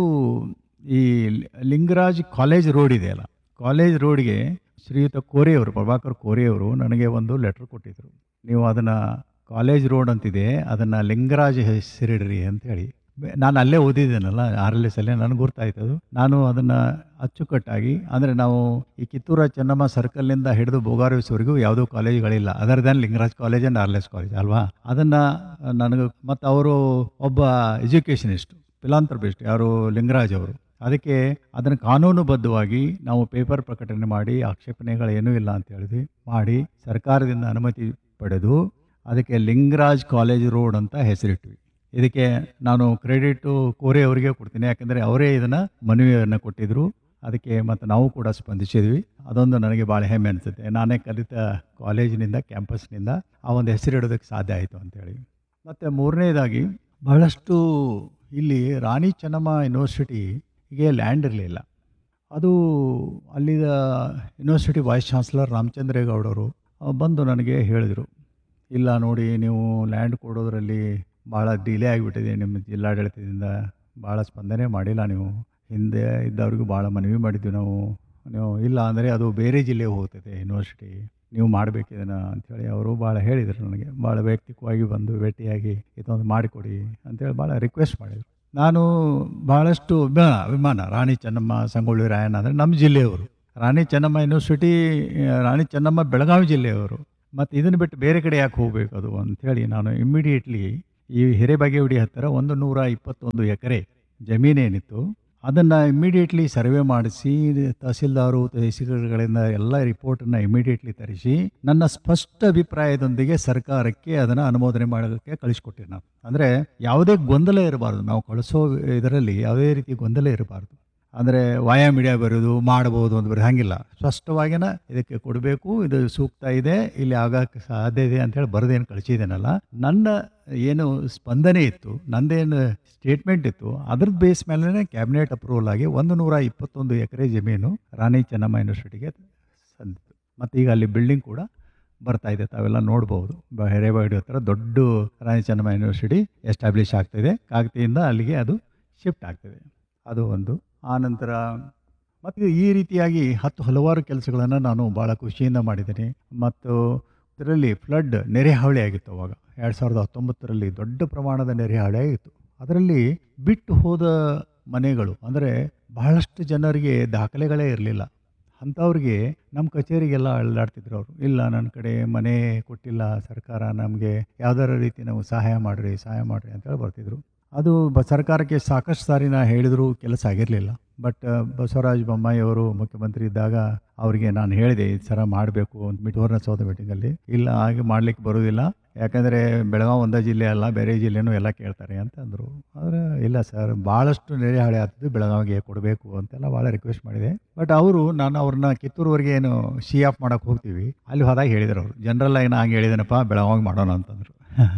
ಈ ಲಿಂಗರಾಜ್ ಕಾಲೇಜ್ ರೋಡ್ ಇದೆಯಲ್ಲ ಕಾಲೇಜ್ ರೋಡ್ಗೆ ಶ್ರೀಯುತ ಕೋರೆಯವರು ಪ್ರಭಾಕರ್ ಕೋರೆಯವರು ನನಗೆ ಒಂದು ಲೆಟ್ರ್ ಕೊಟ್ಟಿದ್ದರು ನೀವು ಅದನ್ನು ಕಾಲೇಜ್ ರೋಡ್ ಅಂತಿದೆ ಅದನ್ನು ಲಿಂಗರಾಜ್ ಹೆಸರಿಡ್ರಿ ಅಂತ ಹೇಳಿ ಬೆ- ನಾನು ಅಲ್ಲೇ ಓದಿದ್ದೇನಲ್ಲ ಆರ್ ಎಲ್ ಎಸ್ ಅಲ್ಲೇ ನನಗೆ ಗೊತ್ತಾಯ್ತು ಅದು ನಾನು ಅದನ್ನು ಅಚ್ಚುಕಟ್ಟಾಗಿ ಅಂದರೆ ನಾವು ಈ ಕಿತ್ತೂರ ಚೆನ್ನಮ್ಮ ಸರ್ಕಲ್ನಿಂದ ಹಿಡಿದು ಬೋಗಾರವಿಸ್ವರೆಗೂ ಯಾವುದೂ ಕಾಲೇಜುಗಳಿಲ್ಲ other than Lingaraj college and R L S college ಅಲ್ವಾ ಅದನ್ನು ನನಗೆ ಮತ್ತು ಅವರು ಒಬ್ಬ ಎಜುಕೇಷನಿಸ್ಟ್ ಫಿಲಾಂಥ್ರಪಿಸ್ಟ್ ಯಾರು ಲಿಂಗರಾಜ್ ಅವರು ಅದಕ್ಕೆ ಅದನ್ನು ಕಾನೂನುಬದ್ಧವಾಗಿ ನಾವು ಪೇಪರ್ ಪ್ರಕಟಣೆ ಮಾಡಿ ಆಕ್ಷೇಪಣೆಗಳೇನೂ ಇಲ್ಲ ಅಂತ ಹೇಳಿದ್ವಿ ಮಾಡಿ ಸರ್ಕಾರದಿಂದ ಅನುಮತಿ ಪಡೆದು ಅದಕ್ಕೆ ಲಿಂಗರಾಜ್ ಕಾಲೇಜ್ ರೋಡ್ ಅಂತ ಹೆಸರಿಟ್ವಿ ಇದಕ್ಕೆ ನಾನು ಕ್ರೆಡಿಟು ಕೋರೆ ಅವರಿಗೆ ಕೊಡ್ತೀನಿ ಯಾಕಂದರೆ ಅವರೇ ಇದನ್ನು ಮನವಿಯನ್ನು ಕೊಟ್ಟಿದ್ದರು ಅದಕ್ಕೆ ಮತ್ತು ನಾವು ಕೂಡ ಸ್ಪಂದಿಸಿದ್ವಿ ಅದೊಂದು ನನಗೆ ಭಾಳ ಹೆಮ್ಮೆ ಅನಿಸುತ್ತೆ ನಾನೇ ಕಲಿತ ಕಾಲೇಜಿನಿಂದ ಕ್ಯಾಂಪಸ್ನಿಂದ ಆ ಒಂದು ಹೆಸರಿಡೋದಕ್ಕೆ ಸಾಧ್ಯ ಆಯಿತು ಅಂತೇಳಿ ಮತ್ತು ಮೂರನೇದಾಗಿ ಬಹಳಷ್ಟು ಇಲ್ಲಿ ರಾಣಿ ಚೆನ್ನಮ್ಮ ಯೂನಿವರ್ಸಿಟಿಗೆ ಲ್ಯಾಂಡ್ ಇರಲಿಲ್ಲ ಅದು ಅಲ್ಲಿದ ಯೂನಿವರ್ಸಿಟಿ ವೈಸ್ ಚಾನ್ಸಲರ್ ರಾಮಚಂದ್ರೇಗೌಡರು ಆ, ಬಂದು ನನಗೆ ಹೇಳಿದರು ಇಲ್ಲ ನೋಡಿ ನೀವು ಲ್ಯಾಂಡ್ ಕೊಡೋದ್ರಲ್ಲಿ ಭಾಳ ಡಿಲೇ ಆಗಿಬಿಟ್ಟಿದೆ ನಿಮ್ಮ ಜಿಲ್ಲಾಡಳಿತದಿಂದ ಭಾಳ ಸ್ಪಂದನೆ ಮಾಡಿಲ್ಲ ನೀವು ಹಿಂದೆ ಇದ್ದವ್ರಿಗೂ ಭಾಳ ಮನವಿ ಮಾಡಿದ್ವಿ ನಾವು ನೀವು ಇಲ್ಲ ಅಂದರೆ ಅದು ಬೇರೆ ಜಿಲ್ಲೆಗೆ ಹೋಗ್ತದೆ ಯೂನಿವರ್ಸಿಟಿ ನೀವು ಮಾಡಬೇಕು ಇದನ್ನು ಅಂಥೇಳಿ ಅವರು ಭಾಳ ಹೇಳಿದರು ನನಗೆ ಭಾಳ ವೈಯಕ್ತಿಕವಾಗಿ ಬಂದು ಭೇಟಿಯಾಗಿ ಇದೊಂದು ಮಾಡಿಕೊಡಿ ಅಂತೇಳಿ ಭಾಳ ರಿಕ್ವೆಸ್ಟ್ ಮಾಡಿದರು ನಾನು ಭಾಳಷ್ಟು ಅಭಿಮಾನ ಅಭಿಮಾನ ರಾಣಿ ಚೆನ್ನಮ್ಮ ಸಂಗೊಳ್ಳಿ ರಾಯಣ್ಣ ಅಂದರೆ ನಮ್ಮ ಜಿಲ್ಲೆಯವರು ರಾಣಿ ಚೆನ್ನಮ್ಮ ಯೂನಿವರ್ಸಿಟಿ ಆ, ರಾಣಿ ಚೆನ್ನಮ್ಮ ಬೆಳಗಾವಿ ಜಿಲ್ಲೆಯವರು ಮತ್ತು ಇದನ್ನು ಬಿಟ್ಟು ಬೇರೆ ಕಡೆ ಯಾಕೆ ಹೋಗಬೇಕು ಅದು ಅಂಥೇಳಿ ನಾನು ಇಮ್ಮಿಡಿಯೇಟ್ಲಿ ಈ ಹಿರೇಬಾಗೇವಾಡಿ ಹತ್ತಿರ ಒಂದು ನೂರ ಇಪ್ಪತ್ತೊಂದು ಎಕರೆ ಜಮೀನೇನಿತ್ತು ಅದನ್ನು ಇಮ್ಮಿಡಿಯೇಟ್ಲಿ ಸರ್ವೆ ಮಾಡಿಸಿ ತಹಸೀಲ್ದಾರು ತಹಸೀಲ್ಗಳಿಂದ ಎಲ್ಲ ರಿಪೋರ್ಟನ್ನು ಇಮಿಡಿಯೇಟ್ಲಿ ತರಿಸಿ ನನ್ನ ಸ್ಪಷ್ಟ ಅಭಿಪ್ರಾಯದೊಂದಿಗೆ ಸರ್ಕಾರಕ್ಕೆ ಅದನ್ನು ಅನುಮೋದನೆ ಮಾಡೋದಕ್ಕೆ ಕಳಿಸ್ಕೊಟ್ಟಿರಿ ನಾವು ಅಂದರೆ ಯಾವುದೇ ಗೊಂದಲ ಇರಬಾರ್ದು ನಾವು ಕಳಿಸೋ ಇದರಲ್ಲಿ ಯಾವುದೇ ರೀತಿ ಗೊಂದಲ ಇರಬಾರ್ದು ಅಂದರೆ ವಾಯಾ ಮೀಡಿಯಾ ಬರೋದು ಮಾಡ್ಬೋದು ಅಂತ ಬರೋದು ಹಾಗಿಲ್ಲ ಸ್ಪಷ್ಟವಾಗಿನ ಇದಕ್ಕೆ ಕೊಡಬೇಕು ಇದು ಸೂಕ್ತ ಇದೆ ಇಲ್ಲಿ ಆಗೋಕ್ಕೆ ಸಾಧ್ಯ ಇದೆ ಅಂತೇಳಿ ಬರೆದೇನು ಕಳಿಸಿದ್ದೇನಲ್ಲ ನನ್ನ ಏನು ಸ್ಪಂದನೆ ಇತ್ತು ನಂದೇನು ಸ್ಟೇಟ್ಮೆಂಟ್ ಇತ್ತು ಅದ್ರದ್ದು ಬೇಸ್ ಮೇಲೆ ಕ್ಯಾಬಿನೆಟ್ ಅಪ್ರೂವಲ್ ಆಗಿ ಒಂದು ನೂರ ಇಪ್ಪತ್ತೊಂದು ಎಕರೆ ಜಮೀನು ರಾಣಿ ಚೆನ್ನಮ್ಮ ಯೂನಿವರ್ಸಿಟಿಗೆ ಸಂದಿತ್ತು ಮತ್ತು ಈಗ ಅಲ್ಲಿ ಬಿಲ್ಡಿಂಗ್ ಕೂಡ ಬರ್ತಾ ಇದೆ ತಾವೆಲ್ಲ ನೋಡ್ಬೋದು ಬ ಹಿರೇಬಾಡಿ ಹತ್ರ ದೊಡ್ಡ ರಾಣಿ ಚೆನ್ನಮ್ಮ ಯೂನಿವರ್ಸಿಟಿ ಎಸ್ಟಾಬ್ಲಿಷ್ ಆಗ್ತಿದೆ ಕಾಗತಿಯಿಂದ ಅಲ್ಲಿಗೆ ಅದು ಶಿಫ್ಟ್ ಆಗ್ತಿದೆ ಅದು ಒಂದು ಆನಂತರ ಮತ್ತು ಈ ರೀತಿಯಾಗಿ ಹತ್ತು ಹಲವಾರು ಕೆಲಸಗಳನ್ನು ನಾನು ಭಾಳ ಖುಷಿಯಿಂದ ಮಾಡಿದ್ದೀನಿ ಮತ್ತು ಇದರಲ್ಲಿ ಫ್ಲಡ್ ನೆರೆ ಹಾವಳಿ ಆಗಿತ್ತು ಅವಾಗ ಎರಡು ಸಾವಿರದ ಹತ್ತೊಂಬತ್ತರಲ್ಲಿ ದೊಡ್ಡ ಪ್ರಮಾಣದ ನೆರೆ ಹಾವಳಿ ಆಗಿತ್ತು ಅದರಲ್ಲಿ ಬಿಟ್ಟು ಹೋದ ಮನೆಗಳು ಅಂದರೆ ಬಹಳಷ್ಟು ಜನರಿಗೆ ದಾಖಲೆಗಳೇ ಇರಲಿಲ್ಲ ಅಂಥವ್ರಿಗೆ ನಮ್ಮ ಕಚೇರಿಗೆಲ್ಲ ಅಳ್ಳಾಡ್ತಿದ್ರು ಅವರು ಇಲ್ಲ ನನ್ನ ಕಡೆ ಮನೆ ಕೊಟ್ಟಿಲ್ಲ ಸರ್ಕಾರ ನಮಗೆ ಯಾವ್ದಾರ ರೀತಿ ನಾವು ಸಹಾಯ ಮಾಡಿರಿ ಸಹಾಯ ಮಾಡಿರಿ ಅಂತೇಳಿ ಬರ್ತಿದ್ರು ಅದು ಬ ಸರ್ಕಾರಕ್ಕೆ ಸಾಕಷ್ಟು ಸಾರಿ ನಾ ಹೇಳಿದರೂ ಕೆಲಸ ಆಗಿರಲಿಲ್ಲ ಬಟ್ ಬಸವರಾಜ ಬೊಮ್ಮಾಯಿ ಅವರು ಮುಖ್ಯಮಂತ್ರಿ ಇದ್ದಾಗ ಅವರಿಗೆ ನಾನು ಹೇಳಿದೆ ಈ ಥರ ಮಾಡಬೇಕು ಅಂತ ಮಿಟೋರ್ನ ಸೌಧ ಮೀಟಿಂಗಲ್ಲಿ ಇಲ್ಲ ಹಾಗೆ ಮಾಡಲಿಕ್ಕೆ ಬರೋದಿಲ್ಲ ಯಾಕಂದರೆ ಬೆಳಗಾವಿ ಒಂದೇ ಜಿಲ್ಲೆ ಅಲ್ಲ ಬೇರೆ ಜಿಲ್ಲೆನೂ ಎಲ್ಲ ಕೇಳ್ತಾರೆ ಅಂತ ಅಂದರು ಆದರೆ ಇಲ್ಲ ಸರ್ ಭಾಳಷ್ಟು ನೆರೆ ಹಾಳೆ ಆಗ್ತದೆ ಬೆಳಗಾವಿಗೆ ಕೊಡಬೇಕು ಅಂತೆಲ್ಲ ಭಾಳ ರಿಕ್ವೆಸ್ಟ್ ಮಾಡಿದೆ ಬಟ್ ಅವರು ನಾನು ಅವ್ರನ್ನ ಕಿತ್ತೂರುವರೆಗೆ ಏನು ಸಿ ಆಫ್ ಮಾಡೋಕೆ ಹೋಗ್ತೀವಿ ಅಲ್ಲಿ ಹೋದಾಗ ಹೇಳಿದ್ರು ಅವರು ಜನರಲ್ ಆಗಿ ನಾ ಹಂಗೆ ಹೇಳಿದೆನಪ್ಪ ಬೆಳಗಾವಿಗೆ ಮಾಡೋಣ ಅಂತಂದರು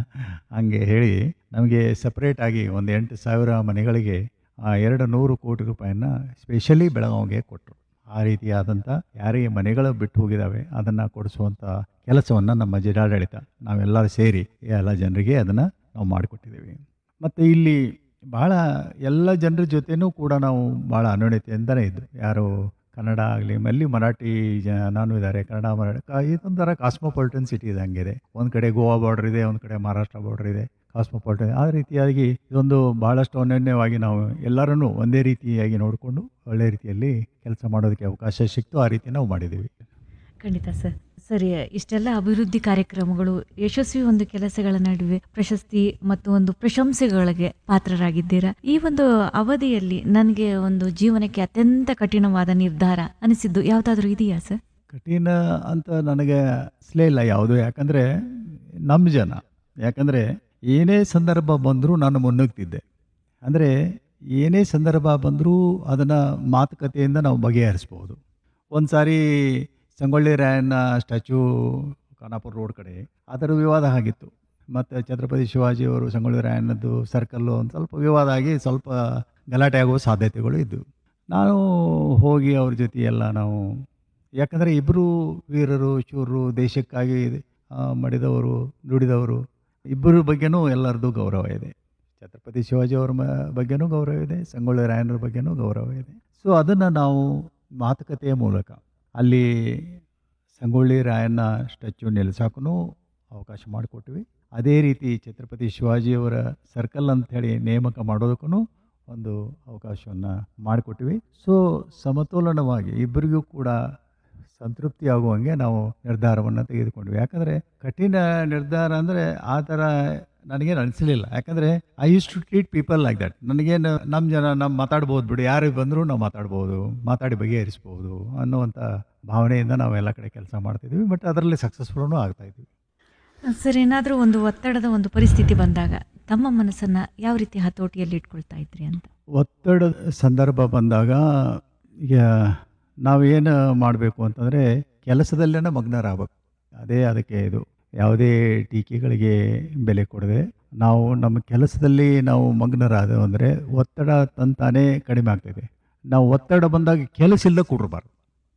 ಹಂಗೆ ಹೇಳಿ ನಮಗೆ ಸಪ್ರೇಟಾಗಿ ಒಂದು ಎಂಟು ಸಾವಿರ ಮನೆಗಳಿಗೆ ಆ ಎರಡು ನೂರು ಕೋಟಿ ರೂಪಾಯಿನ ಸ್ಪೆಷಲಿ ಬೆಳಗಾವಿಗೆ ಕೊಟ್ಟರು ಆ ರೀತಿಯಾದಂಥ ಯಾರಿಗೆ ಮನೆಗಳು ಬಿಟ್ಟು ಹೋಗಿದ್ದಾವೆ ಅದನ್ನು ಕೊಡಿಸುವಂಥ ಕೆಲಸವನ್ನು ನಮ್ಮ ಜಿಲ್ಲಾಡಳಿತ ನಾವೆಲ್ಲರೂ ಸೇರಿ ಎಲ್ಲ ಜನರಿಗೆ ಅದನ್ನು ನಾವು ಮಾಡಿಕೊಟ್ಟಿದ್ದೀವಿ ಮತ್ತು ಇಲ್ಲಿ ಭಾಳ ಎಲ್ಲ ಜನರ ಜೊತೆನೂ ಕೂಡ ನಾವು ಭಾಳ ಅನ್ಯೋನ್ಯತೆಯಿಂದಲೇ ಇದ್ದು ಯಾರು ಕನ್ನಡ ಆಗಲಿ ಅಲ್ಲಿ ಮರಾಠಿ ಜನಾನು ಇದ್ದಾರೆ ಕನ್ನಡ ಮರಾಠಿ ಕಾ- ಇದೊಂಥರ ಕಾಸ್ಮೋಪಾಲಿಟನ್ ಸಿಟಿ ಇದ್ದಂಗಿದೆ ಒಂದು ಕಡೆ ಗೋವಾ ಬಾರ್ಡರ್ ಇದೆ ಒಂದು ಕಡೆ ಮಹಾರಾಷ್ಟ್ರ ಬಾರ್ಡರ್ ಇದೆ ಕಾಸ್ಮೋಪಾಲಿಟನ್ ಆ ರೀತಿಯಾಗಿ ಇದೊಂದು ಭಾಳಷ್ಟು ಅನನ್ಯವಾಗಿ ನಾವು ಎಲ್ಲರನ್ನೂ ಒಂದೇ ರೀತಿಯಾಗಿ ನೋಡಿಕೊಂಡು ಒಳ್ಳೆ ರೀತಿಯಲ್ಲಿ ಕೆಲಸ ಮಾಡೋದಕ್ಕೆ ಅವಕಾಶ ಸಿಕ್ತು ಆ ರೀತಿ ನಾವು ಮಾಡಿದ್ದೀವಿ ಖಂಡಿತ ಸರ್ ಸರಿ ಇಷ್ಟೆಲ್ಲ ಅಭಿವೃದ್ಧಿ ಕಾರ್ಯಕ್ರಮಗಳು ಯಶಸ್ವಿ ಒಂದು ಕೆಲಸಗಳ ನಡುವೆ ಪ್ರಶಸ್ತಿ ಮತ್ತು ಒಂದು ಪ್ರಶಂಸೆಗಳಿಗೆ ಪಾತ್ರರಾಗಿದ್ದೀರಾ ಈ ಒಂದು ಅವಧಿಯಲ್ಲಿ ನನಗೆ ಒಂದು ಜೀವನಕ್ಕೆ ಅತ್ಯಂತ ಕಠಿಣವಾದ ನಿರ್ಧಾರ ಅನಿಸಿದ್ದು ಯಾವ್ದಾದ್ರು ಇದೆಯಾ ಸರ್ ಕಠಿಣ ಅಂತ ನನಗೆ ಅನಿಸ್ಲೇ ಇಲ್ಲ ಯಾವುದು ಯಾಕಂದರೆ ನಮ್ಮ ಜನ ಯಾಕಂದರೆ ಏನೇ ಸಂದರ್ಭ ಬಂದರೂ ನಾನು ಮುನ್ನುಗ್ತಿದ್ದೆ ಅಂದರೆ ಏನೇ ಸಂದರ್ಭ ಬಂದರೂ ಅದನ್ನು ಮಾತುಕತೆಯಿಂದ ನಾವು ಬಗೆಹರಿಸ್ಬೋದು ಒಂದು ಸಾರಿ ಸಂಗೊಳ್ಳಿ ರಾಯಣ್ಣ ಸ್ಟ್ಯಾಚ್ಯೂ ಖಾನಾಪುರ ರೋಡ್ ಕಡೆ ಅದರ ವಿವಾದ ಆಗಿತ್ತು ಮತ್ತು ಛತ್ರಪತಿ ಶಿವಾಜಿ ಅವರು ಸಂಗೊಳ್ಳಿ ರಾಯಣ್ಣದ್ದು ಸರ್ಕಲ್ಲು ಒಂದು ಸ್ವಲ್ಪ ವಿವಾದ ಆಗಿ ಸ್ವಲ್ಪ ಗಲಾಟೆ ಆಗುವ ಸಾಧ್ಯತೆಗಳು ಇದ್ದವು ನಾನು ಹೋಗಿ ಅವ್ರ ಜೊತೆ ಎಲ್ಲ ನಾವು ಯಾಕಂದರೆ ಇಬ್ಬರು ವೀರರು ಶೂರರು ದೇಶಕ್ಕಾಗಿ ಆ, ಮಡಿದವರು ದುಡಿದವರು ಇಬ್ಬರ ಬಗ್ಗೆನೂ ಎಲ್ಲರದ್ದು ಗೌರವ ಇದೆ ಛತ್ರಪತಿ ಶಿವಾಜಿ ಅವರ ಮ ಬಗ್ಗೆನೂ ಗೌರವ ಇದೆ ಸಂಗೊಳ್ಳಿ ರಾಯಣ್ಣರ ಬಗ್ಗೆನೂ ಗೌರವ ಇದೆ ಸೊ ಅದನ್ನು ನಾವು ಮಾತುಕತೆಯ ಮೂಲಕ ಅಲ್ಲಿ ಸಂಗೊಳ್ಳಿ ರಾಯಣ್ಣ ಸ್ಟ್ಯಾಚ್ಯೂ ನಿಲ್ಲಿಸೋಕ್ಕೂ ಅವಕಾಶ ಮಾಡಿಕೊಟ್ವಿ ಅದೇ ರೀತಿ ಛತ್ರಪತಿ ಶಿವಾಜಿಯವರ ಸರ್ಕಲ್ ಅಂಥೇಳಿ ನೇಮಕ ಮಾಡೋದಕ್ಕೂ ಒಂದು ಅವಕಾಶವನ್ನು ಮಾಡಿಕೊಟ್ವಿ ಸೊ ಸಮತೋಲನವಾಗಿ ಇಬ್ಬರಿಗೂ ಕೂಡ ಸಂತೃಪ್ತಿ ಆಗುವಂಗೆ ನಾವು ನಿರ್ಧಾರವನ್ನು ತೆಗೆದುಕೊಂಡ್ವಿ ಯಾಕಂದರೆ ಕಠಿಣ ನಿರ್ಧಾರ ಅಂದರೆ ಆ ಥರ ನನಗೇನು ಅನಿಸಲಿಲ್ಲ ಯಾಕಂದರೆ I used to treat people like that ನನಗೇನು ನಮ್ಮ ಜನ ನಮ್ಮ ಮಾತಾಡ್ಬೋದು ಬಿಡಿ ಯಾರು ಬಂದರೂ ನಾವು ಮಾತಾಡ್ಬೋದು ಮಾತಾಡಿ ಬಗೆಹರಿಸ್ಬೋದು ಅನ್ನುವಂಥ ಭಾವನೆಯಿಂದ ನಾವು ಎಲ್ಲ ಕಡೆ ಕೆಲಸ ಮಾಡ್ತಿದ್ವಿ ಬಟ್ ಅದರಲ್ಲಿ ಸಕ್ಸಸ್ಫುಲ್ಲೂ ಆಗ್ತಾ ಇದ್ವಿ ಸರ್ ಏನಾದರೂ ಒಂದು ಒತ್ತಡದ ಒಂದು ಪರಿಸ್ಥಿತಿ ಬಂದಾಗ ತಮ್ಮ ಮನಸ್ಸನ್ನ ಯಾವ ರೀತಿ ಹತೋಟಿಯಲ್ಲಿ ಇಟ್ಕೊಳ್ತಾ ಇದ್ರಿ ಅಂತ ಒತ್ತಡದ ಸಂದರ್ಭ ಬಂದಾಗ ಈಗ ನಾವೇನು ಮಾಡಬೇಕು ಅಂತಂದರೆ ಕೆಲಸದಲ್ಲೇ ಮಗ್ನರಾಗಬೇಕು ಅದೇ ಅದಕ್ಕೆ ಇದು ಯಾವುದೇ ಟೀಕೆಗಳಿಗೆ ಬೆಲೆ ಕೊಡದೆ ನಾವು ನಮ್ಮ ಕೆಲಸದಲ್ಲಿ ನಾವು ಮಗ್ನರಾದ ಅಂದರೆ ಒತ್ತಡ ತಂತಾನೇ ಕಡಿಮೆ ಆಗ್ತದೆ ನಾವು ಒತ್ತಡ ಬಂದಾಗ ಕೆಲಸ ಇಲ್ಲದ ಕೂಡಬಾರ್ದು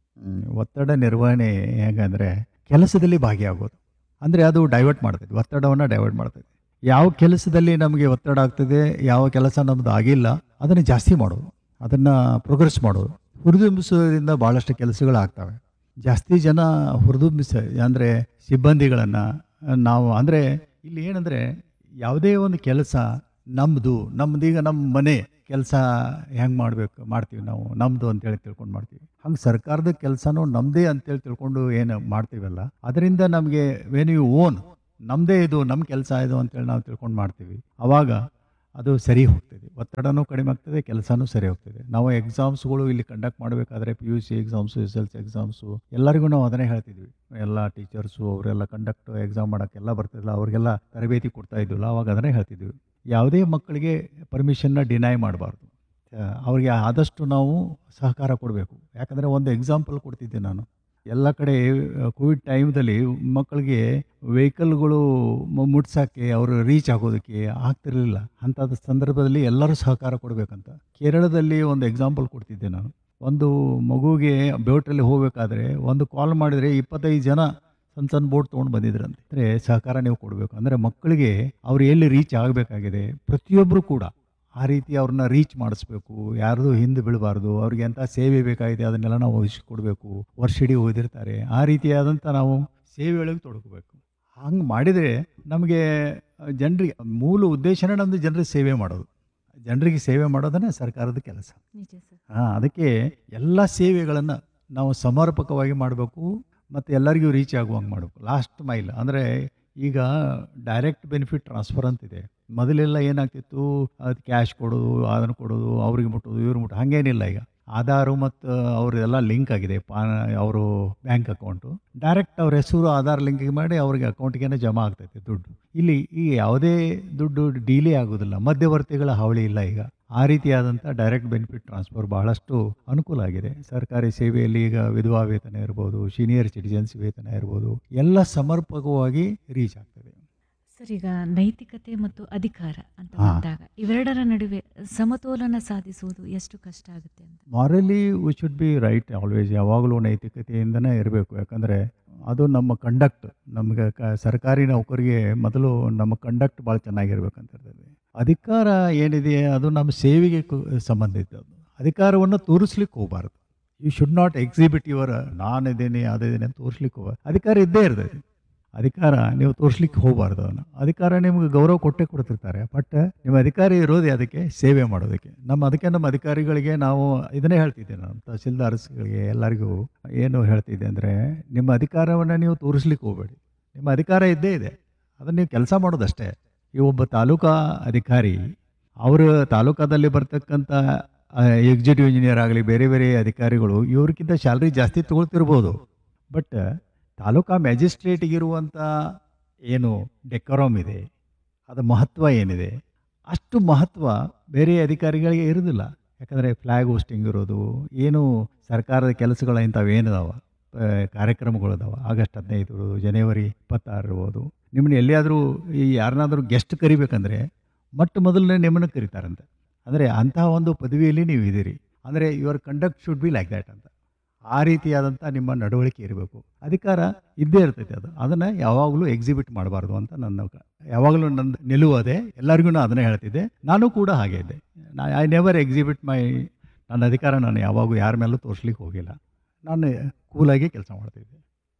ಒತ್ತಡ ನಿರ್ವಹಣೆ ಹೇಗಂದರೆ ಕೆಲಸದಲ್ಲಿ ಭಾಗಿಯಾಗೋದು ಅಂದರೆ ಅದು ಡೈವರ್ಟ್ ಮಾಡ್ತದೆ ಒತ್ತಡವನ್ನು ಡೈವರ್ಟ್ ಮಾಡ್ತದೆ ಯಾವ ಕೆಲಸದಲ್ಲಿ ನಮಗೆ ಒತ್ತಡ ಆಗ್ತದೆ ಯಾವ ಕೆಲಸ ನಮ್ಮದು ಆಗಿಲ್ಲ ಅದನ್ನು ಜಾಸ್ತಿ ಮಾಡೋದು ಅದನ್ನು ಪ್ರೋಗ್ರೆಸ್ ಮಾಡೋದು ಹುರಿದುಂಬಿಸೋದ್ರಿಂದ ಭಾಳಷ್ಟು ಕೆಲಸಗಳು ಆಗ್ತವೆ ಜಾಸ್ತಿ ಜನ ಹುರಿದುಂಬಿಸ ಅಂದರೆ ಸಿಬ್ಬಂದಿಗಳನ್ನು ನಾವು ಅಂದರೆ ಇಲ್ಲಿ ಏನಂದರೆ ಯಾವುದೇ ಒಂದು ಕೆಲಸ ನಮ್ಮದು ನಮ್ಮದೀಗ ನಮ್ಮ ಮನೆ ಕೆಲಸ ಹೆಂಗೆ ಮಾಡಬೇಕು ಮಾಡ್ತೀವಿ ನಾವು ನಮ್ಮದು ಅಂತೇಳಿ ತಿಳ್ಕೊಂಡು ಮಾಡ್ತೀವಿ ಹಂಗೆ ಸರ್ಕಾರದ ಕೆಲಸನೂ ನಮ್ಮದೇ ಅಂತೇಳಿ ತಿಳ್ಕೊಂಡು ಏನು ಮಾಡ್ತೀವಲ್ಲ ಅದರಿಂದ ನಮಗೆ ವೆನ್ ಯು ಓನ್ ನಮ್ಮದೇ ಇದು ನಮ್ಮ ಕೆಲಸ ಇದು ಅಂತೇಳಿ ನಾವು ತಿಳ್ಕೊಂಡು ಮಾಡ್ತೀವಿ ಅವಾಗ ಅದು ಸರಿ ಹೋಗ್ತದೆ ಒತ್ತಡನೂ ಕಡಿಮೆ ಆಗ್ತದೆ ಕೆಲಸನೂ ಸರಿ ಹೋಗ್ತದೆ ನಾವು ಎಕ್ಸಾಮ್ಸ್ಗಳು ಇಲ್ಲಿ ಕಂಡಕ್ಟ್ ಮಾಡಬೇಕಾದ್ರೆ P U C exams S L C exams ಎಲ್ಲರಿಗೂ ನಾವು ಅದನ್ನೇ ಹೇಳ್ತಿದ್ವಿ ಎಲ್ಲ ಟೀಚರ್ಸು ಅವರೆಲ್ಲ ಕಂಡಕ್ಟ್ ಎಕ್ಸಾಮ್ ಮಾಡೋಕ್ಕೆಲ್ಲ ಬರ್ತಿದ್ದಿಲ್ಲ ಅವ್ರಿಗೆಲ್ಲ ತರಬೇತಿ ಕೊಡ್ತಾ ಇದ್ದಿಲ್ಲ ಅವಾಗ ಅದನ್ನೇ ಹೇಳ್ತಿದ್ವಿ ಯಾವುದೇ ಮಕ್ಕಳಿಗೆ ಪರ್ಮಿಷನ್ನ ಡಿನೈ ಮಾಡಬಾರ್ದು ಅವ್ರಿಗೆ ಆದಷ್ಟು ನಾವು ಸಹಕಾರ ಕೊಡಬೇಕು ಯಾಕಂದರೆ ಒಂದು ಎಕ್ಸಾಂಪಲ್ ಕೊಡ್ತಿದ್ದೆ ನಾನು ಎಲ್ಲ ಕಡೆ ಕೋವಿಡ್ ಟೈಮ್ದಲ್ಲಿ ಮಕ್ಕಳಿಗೆ ವೆಹಿಕಲ್ಗಳು ಮುಟ್ಸೋಕ್ಕೆ ಅವರು ರೀಚ್ ಆಗೋದಕ್ಕೆ ಆಗ್ತಿರಲಿಲ್ಲ ಅಂಥದ್ದು ಸಂದರ್ಭದಲ್ಲಿ ಎಲ್ಲರೂ ಸಹಕಾರ ಕೊಡಬೇಕಂತ ಕೇರಳದಲ್ಲಿ ಒಂದು ಎಕ್ಸಾಂಪಲ್ ಕೊಡ್ತಿದ್ದೆ ನಾನು ಒಂದು ಮಗುಗೆ ಬೋಟಲ್ಲಿ ಹೋಗಬೇಕಾದ್ರೆ ಒಂದು ಕಾಲ್ ಮಾಡಿದರೆ ಇಪ್ಪತ್ತೈದು ಜನ ಸಣ್ಣ ಸಣ್ಣ ಬೋಟ್ ತೊಗೊಂಡು ಬಂದಿದ್ರಂತೆ ಅಂದರೆ ಸಹಕಾರ ನೀವು ಕೊಡಬೇಕು ಅಂದರೆ ಮಕ್ಕಳಿಗೆ ಅವ್ರು ಎಲ್ಲಿ ರೀಚ್ ಆಗಬೇಕಾಗಿದೆ ಪ್ರತಿಯೊಬ್ಬರು ಕೂಡ ಆ ರೀತಿ ಅವ್ರನ್ನ ರೀಚ್ ಮಾಡಿಸ್ಬೇಕು ಯಾರ್ದು ಹಿಂದೆ ಬೀಳಬಾರ್ದು ಅವ್ರಿಗೆ ಎಂಥ ಸೇವೆ ಬೇಕಾಗಿದೆ ಅದನ್ನೆಲ್ಲ ನಾವು ಕೊಡಬೇಕು ವರ್ಷಿಡೀ ಓದಿರ್ತಾರೆ ಆ ರೀತಿಯಾದಂಥ ನಾವು ಸೇವೆಯೊಳಗೆ ತೊಡಗಬೇಕು ಹಂಗೆ ಮಾಡಿದರೆ ನಮಗೆ ಜನರಿಗೆ ಮೂಲ ಉದ್ದೇಶನೇ ನಮ್ಮದು ಜನರಿಗೆ ಸೇವೆ ಮಾಡೋದು ಜನರಿಗೆ ಸೇವೆ ಮಾಡೋದನ್ನೇ ಸರ್ಕಾರದ ಕೆಲಸ ನಿಜ ಸರ್ ಹಾಂ ಅದಕ್ಕೆ ಎಲ್ಲ ಸೇವೆಗಳನ್ನು ನಾವು ಸಮರ್ಪಕವಾಗಿ ಮಾಡಬೇಕು ಮತ್ತು ಎಲ್ಲರಿಗೂ ರೀಚ್ ಆಗುವಂಗೆ ಮಾಡಬೇಕು ಲಾಸ್ಟ್ ಮೈಲ್ ಅಂದರೆ ಈಗ ಡೈರೆಕ್ಟ್ ಬೆನಿಫಿಟ್ ಟ್ರಾನ್ಸ್ಫರ್ ಅಂತಿದೆ ಮೊದಲೆಲ್ಲ ಏನಾಗ್ತಿತ್ತು ಅದು ಕ್ಯಾಶ್ ಕೊಡೋದು ಅದನ್ನು ಕೊಡೋದು ಅವ್ರಿಗೆ ಮುಟ್ಟೋದು ಇವ್ರಿಗೆ ಮುಟ್ಟೋದು ಹಾಗೇನಿಲ್ಲ ಈಗ ಆಧಾರು ಮತ್ತು ಅವ್ರದ್ದೆಲ್ಲ ಲಿಂಕ್ ಆಗಿದೆ ಪಾನ್ ಅವರು ಬ್ಯಾಂಕ್ ಅಕೌಂಟು ಡೈರೆಕ್ಟ್ ಅವ್ರ ಹೆಸರು ಆಧಾರ್ ಲಿಂಕ್ ಮಾಡಿ ಅವ್ರಿಗೆ ಅಕೌಂಟ್ಗೆ ಜಮಾ ಆಗ್ತೈತೆ ದುಡ್ಡು ಇಲ್ಲಿ ಈಗ ಯಾವುದೇ ದುಡ್ಡು ಡೀಲೇ ಆಗೋದಿಲ್ಲ ಮಧ್ಯವರ್ತಿಗಳ ಹಾವಳಿ ಇಲ್ಲ ಈಗ ಆ ರೀತಿಯಾದಂಥ ಡೈರೆಕ್ಟ್ ಬೆನಿಫಿಟ್ ಟ್ರಾನ್ಸ್ಫರ್ ಬಹಳಷ್ಟು ಅನುಕೂಲ ಆಗಿದೆ ಸರ್ಕಾರಿ ಸೇವೆಯಲ್ಲಿ ಈಗ ವಿಧವಾ ವೇತನ ಇರ್ಬೋದು ಸೀನಿಯರ್ ಸಿಟಿಜನ್ಸ್ ವೇತನ ಇರ್ಬೋದು ಎಲ್ಲ ಸಮರ್ಪಕವಾಗಿ ರೀಚ್ ಆಗ್ತದೆ ಸರ್ ಈಗ ನೈತಿಕತೆ ಮತ್ತು ಅಧಿಕಾರ ಅಂತ ಹಾ. ಬಂದಾಗ ಇವೆರಡರ ನಡುವೆ ಸಮತೋಲನ ಸಾಧಿಸುವುದು ಎಷ್ಟು ಕಷ್ಟ ಆಗುತ್ತೆ ಅಂತ ಮಾರಲಿ we should be right always ಯಾವಾಗಲೂ ನೈತಿಕತೆಯಿಂದನೇ ಇರಬೇಕು ಯಾಕಂದರೆ ಅದು ನಮ್ಮ ಕಂಡಕ್ಟ್ ನಮಗೆ ಕ ಸರ್ಕಾರಿ ನೌಕರಿಗೆ ಮೊದಲು ನಮ್ಮ ಕಂಡಕ್ಟ್ ಭಾಳ ಚೆನ್ನಾಗಿರ್ಬೇಕಂತ ಇರ್ತದೆ ಅಧಿಕಾರ ಏನಿದೆ ಅದು ನಮ್ಮ ಸೇವೆಗೆ ಕು- ಸಂಬಂಧಿಸಿದ್ದು ಅಧಿಕಾರವನ್ನು ತೋರಿಸ್ಲಿಕ್ಕೆ ಹೋಗಬಾರ್ದು you should not exhibit your ನಾನಿದ್ದೀನಿ ಅದಿದ್ದೀನಿ ಅಂತ ತೋರಿಸ್ಲಿಕ್ಕೆ ಹೋಗ ಅಧಿಕಾರ ಇದ್ದೇ ಇರ್ತದೆ ಅಧಿಕಾರ ನೀವು ತೋರಿಸ್ಲಿಕ್ಕೆ ಹೋಗಬಾರ್ದು ಅದನ್ನು ಅಧಿಕಾರ ನಿಮ್ಗೆ ಗೌರವ ಕೊಟ್ಟೇ ಕೊಡ್ತಿರ್ತಾರೆ ಬಟ್ ನಿಮ್ಮ ಅಧಿಕಾರ ಇರೋದೇ ಅದಕ್ಕೆ ಸೇವೆ ಮಾಡೋದಕ್ಕೆ ನಮ್ಮ ಅದಕ್ಕೆ ನಮ್ಮ ಅಧಿಕಾರಿಗಳಿಗೆ ನಾವು ಇದನ್ನೇ ಹೇಳ್ತಿದ್ದೆ ನಾನು ತಹಸೀಲ್ದಾರ್ಸ್ಗಳಿಗೆ ಎಲ್ಲರಿಗೂ ಏನು ಹೇಳ್ತಿದ್ದೆ ಅಂದರೆ ನಿಮ್ಮ ಅಧಿಕಾರವನ್ನು ನೀವು ತೋರಿಸ್ಲಿಕ್ಕೆ ಹೋಗಬೇಡಿ ನಿಮ್ಮ ಅಧಿಕಾರ ಇದ್ದೇ ಇದೆ ಅದನ್ನು ನೀವು ಕೆಲಸ ಮಾಡೋದಷ್ಟೇ ಈ ಒಬ್ಬ ತಾಲೂಕಾ ಅಧಿಕಾರಿ ಅವರು ತಾಲೂಕಾದಲ್ಲಿ ಬರ್ತಕ್ಕಂಥ ಎಕ್ಸಿಕ್ಯೂಟಿವ್ ಇಂಜಿನಿಯರ್ ಆಗಲಿ ಬೇರೆ ಬೇರೆ ಅಧಿಕಾರಿಗಳು ಇವ್ರಿಗಿಂತ ಸ್ಯಾಲ್ರಿ ಜಾಸ್ತಿ ತಗೊಳ್ತಿರ್ಬೋದು ಬಟ್ ತಾಲೂಕಾ ಮ್ಯಾಜಿಸ್ಟ್ರೇಟಿಗಿರುವಂಥ ಏನು ಡೆಕೋರಮ್ ಇದೆ ಅದು ಮಹತ್ವ ಏನಿದೆ ಅಷ್ಟು ಮಹತ್ವ ಬೇರೆ ಅಧಿಕಾರಿಗಳಿಗೆ ಇರೋದಿಲ್ಲ ಯಾಕಂದರೆ ಫ್ಲ್ಯಾಗ್ ಹೋಸ್ಟಿಂಗ್ ಇರೋದು ಏನು ಸರ್ಕಾರದ ಕೆಲಸಗಳು ಇಂಥವು ಏನಿದಾವ ಕಾರ್ಯಕ್ರಮಗಳು ಅದಾವ ಆಗಸ್ಟ್ ಹದಿನೈದು ಇರ್ಬೋದು ಜನವರಿ ಇಪ್ಪತ್ತಾರು ಇರ್ಬೋದು ನಿಮ್ಮನ್ನ ಎಲ್ಲಿಯಾದರೂ ಈ ಯಾರನ್ನಾದರೂ ಗೆಸ್ಟ್ ಕರಿಬೇಕಂದ್ರೆ ಮೊಟ್ಟ ಮೊದಲನೇ ನಿಮ್ಮನ್ನು ಕರೀತಾರಂತೆ ಅಂದರೆ ಅಂತಹ ಒಂದು ಪದವಿಯಲ್ಲಿ ನೀವು ಇದ್ದೀರಿ ಅಂದರೆ your conduct should be like that ಅಂತ ಆ ರೀತಿಯಾದಂಥ ನಿಮ್ಮ ನಡವಳಿಕೆ ಇರಬೇಕು ಅಧಿಕಾರ ಇದ್ದೇ ಇರ್ತೈತೆ ಅದು ಅದನ್ನು ಯಾವಾಗಲೂ ಎಕ್ಸಿಬಿಟ್ ಮಾಡಬಾರ್ದು ಅಂತ ನನ್ನ ಕ- ಯಾವಾಗಲೂ ನನ್ನ ನಿಲುವು ಅದೇ ಎಲ್ಲರಿಗೂ ಅದನ್ನೇ ಹೇಳ್ತಿದ್ದೆ ನಾನು ಕೂಡ ಹಾಗೆ ಇದ್ದೆ ಐ ನೆವರ್ ಎಕ್ಸಿಬಿಟ್ ಮೈ ನನ್ನ ಅಧಿಕಾರ ನಾನು ಯಾವಾಗೂ ಯಾರ ಮೇಲೂ ತೋರಿಸ್ಲಿಕ್ಕೆ ಹೋಗಿಲ್ಲ ನಾನು ಕೂಲಾಗಿ ಕೆಲಸ ಮಾಡ್ತಿದ್ದೆ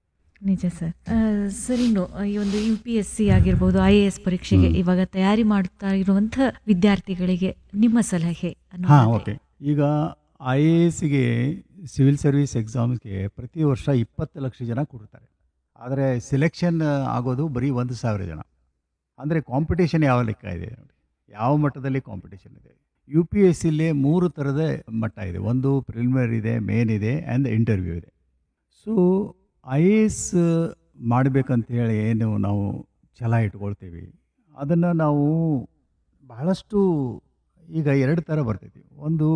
ನಿಜ ಸರ್ ಆ, ಸರ್ ಇನ್ನು ಆ, ಈ ಒಂದು ಯು ಪಿ ಎಸ್ ಸಿ ಆಗಿರ್ಬೋದು ಐ ಎ ಎಸ್ ಪರೀಕ್ಷೆಗೆ ಹ್ಮ್. ಇವಾಗ ತಯಾರಿ ಮಾಡ್ತಾ ಇರುವಂಥ ವಿದ್ಯಾರ್ಥಿಗಳಿಗೆ ನಿಮ್ಮ ಸಲಹೆ ಅನ್ನೋದು ಹಾಂ ಅದೇ. ಓಕೆ ಈಗ ಐ ಎ ಎಸ್ಗೆ ಸಿವಿಲ್ ಸರ್ವಿಸ್ ಎಕ್ಸಾಮ್ಸ್ಗೆ ಪ್ರತಿ ವರ್ಷ ಇಪ್ಪತ್ತು ಲಕ್ಷ ಜನ ಕೊಡ್ತಾರೆ ಆದರೆ ಸೆಲೆಕ್ಷನ್ ಆಗೋದು ಬರೀ ಒಂದು ಸಾವಿರ ಜನ ಅಂದರೆ ಕಾಂಪಿಟೇಷನ್ ಯಾವ ಲೆಕ್ಕ ಇದೆ ನೋಡಿ ಯಾವ ಮಟ್ಟದಲ್ಲಿ ಕಾಂಪಿಟೇಷನ್ ಇದೆ ಯು ಪಿ ಎಸ್ ಸಿಲಿ ಮೂರು ಥರದ ಮಟ್ಟ ಇದೆ ಒಂದು ಪ್ರಿಲಿಮಿನರಿ ಇದೆ ಮೇನ್ ಇದೆ ಆ್ಯಂಡ್ ಇಂಟರ್ವ್ಯೂ ಇದೆ ಸೊ ಐ ಎ ಎಸ್ ಮಾಡಬೇಕಂತ ಹೇಳಿ ಏನು ನಾವು ಛಲ ಇಟ್ಕೊಳ್ತೀವಿ ಅದನ್ನು ನಾವು ಬಹಳಷ್ಟು ಈಗ ಎರಡು ಥರ ಬರ್ತೈತಿ ಒಂದು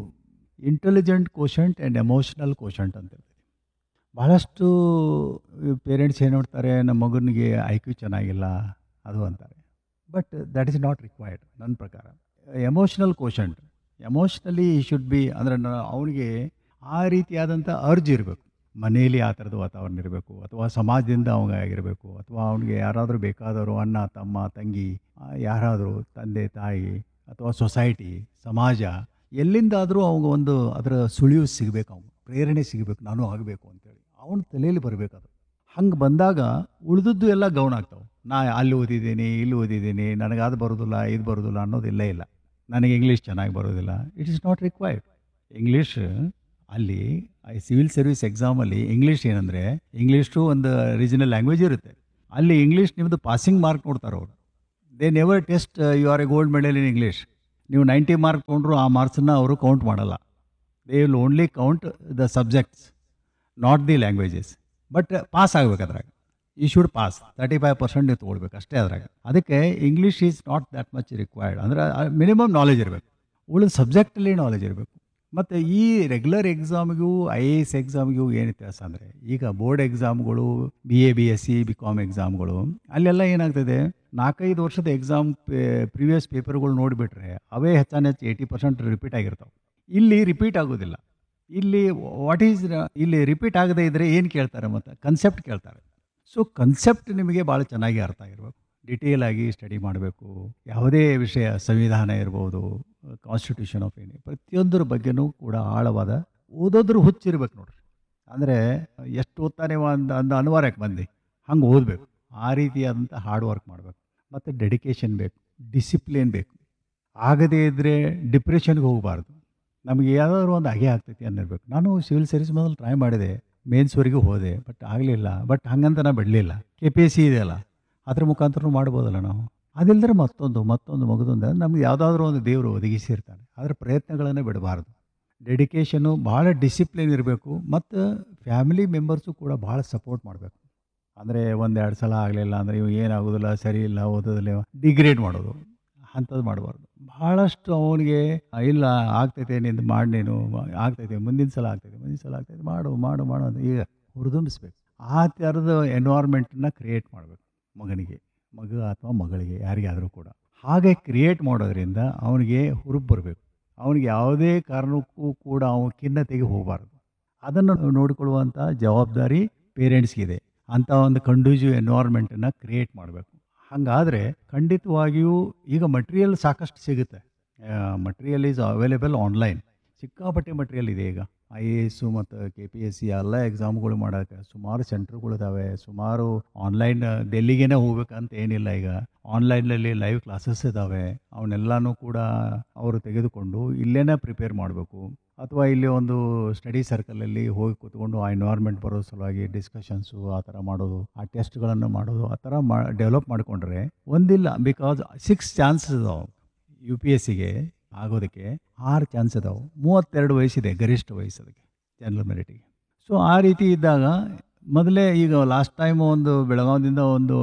intelligent quotient and emotional quotient ಅಂತ ಇರ್ತೈತಿ ಭಾಳಷ್ಟು ಪೇರೆಂಟ್ಸ್ ಏನು ನೋಡ್ತಾರೆ ನಮ್ಮ ಮಗನಿಗೆ ಐ ಕ್ಯೂ ಚೆನ್ನಾಗಿಲ್ಲ ಅದು ಅಂತಾರೆ but that is not required ನನ್ನ ಪ್ರಕಾರ emotional quotient emotionally should be ಅಂದರೆ ಅವನಿಗೆ ಆ ರೀತಿಯಾದಂಥ ಅರ್ಜ್ ಇರಬೇಕು ಮನೆಯಲ್ಲಿ ಆ ಥರದ ವಾತಾವರಣ ಇರಬೇಕು ಅಥವಾ ಸಮಾಜದಿಂದ ಅವಾಗ ಆಗಿರಬೇಕು ಅಥವಾ ಅವನಿಗೆ ಯಾರಾದರೂ ಬೇಕಾದವರು ಅಣ್ಣ ತಮ್ಮ ತಂಗಿ ಆ, ಯಾರಾದರೂ ತಂದೆ ತಾಯಿ ಅಥವಾ ಸೊಸೈಟಿ ಸಮಾಜ ಎಲ್ಲಿಂದಾದರೂ ಅವಾಗ ಒಂದು ಅದರ ಸುಳಿವು ಸಿಗಬೇಕು ಅವನು ಪ್ರೇರಣೆ ಸಿಗಬೇಕು ನಾನು ಆಗಬೇಕು ಅಂತೇಳಿ ಅವನ ತಲೆಯಲ್ಲಿ ಬರಬೇಕು ಅದು ಹಂಗೆ ಬಂದಾಗ ಉಳಿದದ್ದು ಎಲ್ಲ ಗೌಣ ಆಗ್ತಾವೆ ನಾ ಅಲ್ಲಿ ಓದಿದ್ದೀನಿ ಇಲ್ಲಿ ಓದಿದ್ದೀನಿ ನನಗೆ ಅದು ಬರೋದಿಲ್ಲ ಇದು ಬರೋದಿಲ್ಲ ಅನ್ನೋದಿಲ್ಲ ಇಲ್ಲ ನನಗೆ ಇಂಗ್ಲೀಷ್ ಚೆನ್ನಾಗಿ ಬರೋದಿಲ್ಲ it is not required English ಅಲ್ಲಿ ಸಿವಿಲ್ ಸರ್ವಿಸ್ ಎಕ್ಸಾಮಲ್ಲಿ ಇಂಗ್ಲೀಷ್ ಏನಂದರೆ ಇಂಗ್ಲೀಷು ಒಂದು ರೀಜನಲ್ ಲ್ಯಾಂಗ್ವೇಜ್ ಇರುತ್ತೆ ಅಲ್ಲಿ ಇಂಗ್ಲೀಷ್ ನಿಮ್ಮದು ಪಾಸಿಂಗ್ ಮಾರ್ಕ್ ನೋಡ್ತಾರೆ ಅವರು they never test you are a gold medal in English ನೀವು ನೈಂಟಿ ಮಾರ್ಕ್ ತೊಗೊಂಡ್ರು ಆ ಮಾರ್ಕ್ಸನ್ನ ಅವರು ಕೌಂಟ್ ಮಾಡಲ್ಲ they will only count the subjects not the languages but pass ಆಗ್ಬೇಕು ಅದ್ರಾಗ ಈ should pass thirty five percent ನೀವು ತೊಗೊಳ್ಬೇಕು ಅಷ್ಟೇ ಅದ್ರಾಗ ಅದಕ್ಕೆ English is not that much required ಅಂದರೆ ಮಿನಿಮಮ್ ನಾಲೆಜ್ ಇರಬೇಕು ಉಳಿದ ಸಬ್ಜೆಕ್ಟಲ್ಲಿ ನಾಲೆಜ್ ಇರಬೇಕು ಮತ್ತು ಈ ರೆಗ್ಯುಲರ್ ಎಕ್ಸಾಮಿಗೂ ಐ ಎ ಎಸ್ ಎಕ್ಸಾಮಿಗೂ ಏನು ವ್ಯತ್ಯಾಸ ಅಂದರೆ ಈಗ ಬೋರ್ಡ್ ಎಕ್ಸಾಮ್ಗಳು B A B S C B com ಎಕ್ಸಾಮ್ಗಳು ಅಲ್ಲೆಲ್ಲ ಏನಾಗ್ತದೆ ನಾಲ್ಕೈದು ವರ್ಷದ ಎಕ್ಸಾಮ್ ಪ್ರಿವಿಯಸ್ ಪೇಪರ್ಗಳು ನೋಡಿಬಿಟ್ರೆ ಅವೇ ಹೆಚ್ಚಾನೆಚ್ಚು ಏಯ್ಟಿ ಪರ್ಸೆಂಟ್ ರಿಪೀಟ್ ಆಗಿರ್ತಾವೆ ಇಲ್ಲಿ ರಿಪೀಟ್ ಆಗೋದಿಲ್ಲ ಇಲ್ಲಿ ವಾಟ್ ಈಸ್ ಇಲ್ಲಿ ರಿಪೀಟ್ ಆಗದೇ ಇದ್ದರೆ ಏನು ಕೇಳ್ತಾರೆ ಮತ್ತು ಕನ್ಸೆಪ್ಟ್ ಕೇಳ್ತಾರೆ ಸೊ ಕನ್ಸೆಪ್ಟ್ ನಿಮಗೆ ಭಾಳ ಚೆನ್ನಾಗಿ ಅರ್ಥ ಆಗಿರ್ಬೇಕು ಡಿಟೇಲ್ ಆಗಿ ಸ್ಟಡಿ ಮಾಡಬೇಕು ಯಾವುದೇ ವಿಷಯ ಸಂವಿಧಾನ ಇರ್ಬೋದು ಕಾನ್ಸ್ಟಿಟ್ಯೂಷನ್ ಆಫ್ ಇಂಡಿಯಾ ಪ್ರತಿಯೊಂದರ ಬಗ್ಗೆನೂ ಕೂಡ ಆಳವಾದ ಓದೋದ್ರ ಹುಚ್ಚಿರ್ಬೇಕು ನೋಡ್ರಿ ಅಂದರೆ ಎಷ್ಟು ಓದ್ತಾನೆ ಒಂದು ಅಂದ ಅನಿವಾರ್ಯಕ್ಕೆ ಬಂದು ಹಂಗೆ ಓದಬೇಕು ಆ ರೀತಿಯಾದಂಥ ಹಾರ್ಡ್ ವರ್ಕ್ ಮಾಡಬೇಕು ಮತ್ತು ಡೆಡಿಕೇಶನ್ ಬೇಕು ಡಿಸಿಪ್ಲಿನ್ ಬೇಕು ಆಗದೇ ಇದ್ದರೆ ಡಿಪ್ರೆಷನ್ಗೆ ಹೋಗಬಾರ್ದು ನಮಗೆ ಯಾವುದಾದ್ರು ಒಂದು ಅಗೆ ಆಗ್ತೈತಿ ಅನ್ನಿರ್ಬೇಕು ನಾನು ಸಿವಿಲ್ ಸರ್ವಿಸ್ ಮೊದಲು ಟ್ರೈ ಮಾಡಿದೆ ಮೇನ್ಸ್ವರೆಗೂ ಹೋದೆ ಬಟ್ ಆಗಲಿಲ್ಲ ಬಟ್ ಹಂಗಂತ ನಾನು ಬಿಡಲಿಲ್ಲ ಕೆ ಪಿ ಎಸ್ ಸಿ ಇದೆಯಲ್ಲ ಅದ್ರ ಮುಖಾಂತರ ಮಾಡ್ಬೋದಲ್ಲ ನಾವು ಅದಿಲ್ಲದ್ರೆ ಮತ್ತೊಂದು ಮತ್ತೊಂದು ಮಗದೊಂದು ನಮ್ಗೆ ಯಾವುದಾದ್ರೂ ಒಂದು ದೇವರು ಒದಗಿಸಿರ್ತಾನೆ ಅದರ ಪ್ರಯತ್ನಗಳನ್ನು ಬಿಡಬಾರ್ದು ಡೆಡಿಕೇಶನು ಭಾಳ ಡಿಸಿಪ್ಲಿನ್ ಇರಬೇಕು ಮತ್ತು ಫ್ಯಾಮಿಲಿ ಮೆಂಬರ್ಸು ಕೂಡ ಭಾಳ ಸಪೋರ್ಟ್ ಮಾಡಬೇಕು ಅಂದರೆ ಒಂದೆರಡು ಸಲ ಆಗಲಿಲ್ಲ ಅಂದರೆ ಇವು ಏನಾಗೋದಿಲ್ಲ ಸರಿ ಇಲ್ಲ ಓದೋದಿಲ್ಲ ಡಿಗ್ರೇಡ್ ಮಾಡೋದು ಅಂಥದ್ದು ಮಾಡಬಾರ್ದು ಭಾಳಷ್ಟು ಅವನಿಗೆ ಇಲ್ಲ ಆಗ್ತೈತೆ ನಿಂದು ಮಾಡಿ ನೀನು ಆಗ್ತೈತೆ ಮುಂದಿನ ಸಲ ಆಗ್ತೈತೆ ಮುಂದಿನ ಸಲ ಆಗ್ತೈತೆ ಮಾಡು ಮಾಡು ಮಾಡು ಅಂತ ಈಗ ಹುರಿದುಂಬಿಸ್ಬೇಕು ಆ ಥರದ ಎನ್ವೈರ್ಮೆಂಟನ್ನ ಕ್ರಿಯೇಟ್ ಮಾಡಬೇಕು ಮಗನಿಗೆ ಮಗ ಅಥವಾ ಮಗಳಿಗೆ ಯಾರಿಗಾದರೂ ಕೂಡ ಹಾಗೆ ಕ್ರಿಯೇಟ್ ಮಾಡೋದ್ರಿಂದ ಅವನಿಗೆ ಹುರುಪು ಬರಬೇಕು ಅವನಿಗೆ ಯಾವುದೇ ಕಾರಣಕ್ಕೂ ಕೂಡ ಅವನು ಖಿನ್ನತೆಗೆ ಹೋಗಬಾರ್ದು ಅದನ್ನು ನೋಡಿಕೊಳ್ಳುವಂಥ ಜವಾಬ್ದಾರಿ ಪೇರೆಂಟ್ಸ್ಗಿದೆ ಅಂಥ ಒಂದು ಕಂಡೂಸಿವ್ ಎನ್ವೈರ್ಮೆಂಟನ್ನು ಕ್ರಿಯೇಟ್ ಮಾಡಬೇಕು ಹಾಗಾದರೆ ಖಂಡಿತವಾಗಿಯೂ ಈಗ ಮಟೀರಿಯಲ್ ಸಾಕಷ್ಟು ಸಿಗುತ್ತೆ ಮಟೀರಿಯಲ್ ಈಸ್ ಅವೈಲೇಬಲ್ ಆನ್ಲೈನ್ ಸಿಕ್ಕಾಪಟ್ಟೆ ಮಟೀರಿಯಲ್ ಇದೆ ಈಗ ಐ ಎ ಎಸ್ಸು ಮತ್ತು ಕೆ ಪಿ ಎಸ್ ಸಿ ಎಲ್ಲ ಎಕ್ಸಾಮ್ಗಳು ಮಾಡೋಕ್ಕೆ ಸುಮಾರು ಸೆಂಟ್ರ್ಗಳು ಇದ್ದಾವೆ ಸುಮಾರು ಆನ್ಲೈನ್ ಡೆಲ್ಲಿಗೇನೆ ಹೋಗ್ಬೇಕಂತ ಏನಿಲ್ಲ ಈಗ ಆನ್ಲೈನಲ್ಲಿ ಲೈವ್ ಕ್ಲಾಸಸ್ ಇದ್ದಾವೆ ಅವನ್ನೆಲ್ಲನೂ ಕೂಡ ಅವರು ತೆಗೆದುಕೊಂಡು ಇಲ್ಲೇನೇ ಪ್ರಿಪೇರ್ ಮಾಡಬೇಕು ಅಥವಾ ಇಲ್ಲಿ ಒಂದು ಸ್ಟಡಿ ಸರ್ಕಲಲ್ಲಿ ಹೋಗಿ ಕೂತ್ಕೊಂಡು ಆ ಎನ್ವೈರ್ಮೆಂಟ್ ಬರೋ ಸಲುವಾಗಿ ಡಿಸ್ಕಷನ್ಸು ಆ ಥರ ಮಾಡೋದು ಆ ಟೆಸ್ಟ್ಗಳನ್ನು ಮಾಡೋದು ಆ ಥರ ಮಾ ಡೆವಲಪ್ ಮಾಡಿಕೊಂಡ್ರೆ ಒಂದಿಲ್ಲ ಬಿಕಾಸ್ ಸಿಕ್ಸ್ ಚಾನ್ಸಸ್ ಇದಾವೆ ಯು ಪಿ ಎಸ್ ಸಿಗೆ ಆಗೋದಕ್ಕೆ ಆರು ಚಾನ್ಸ್ ಇದಾವೆ ಮೂವತ್ತೆರಡು ವಯಸ್ಸಿದೆ ಗರಿಷ್ಠ ವಯಸ್ಸು ಅದಕ್ಕೆ ಜನರಲ್ ಮೆರಿಟಿಗೆ ಸೊ ಆ ರೀತಿ ಇದ್ದಾಗ ಮೊದಲೇ ಈಗ ಲಾಸ್ಟ್ ಟೈಮ್ ಒಂದು ಬೆಳಗಾವದಿಂದ ಒಂದು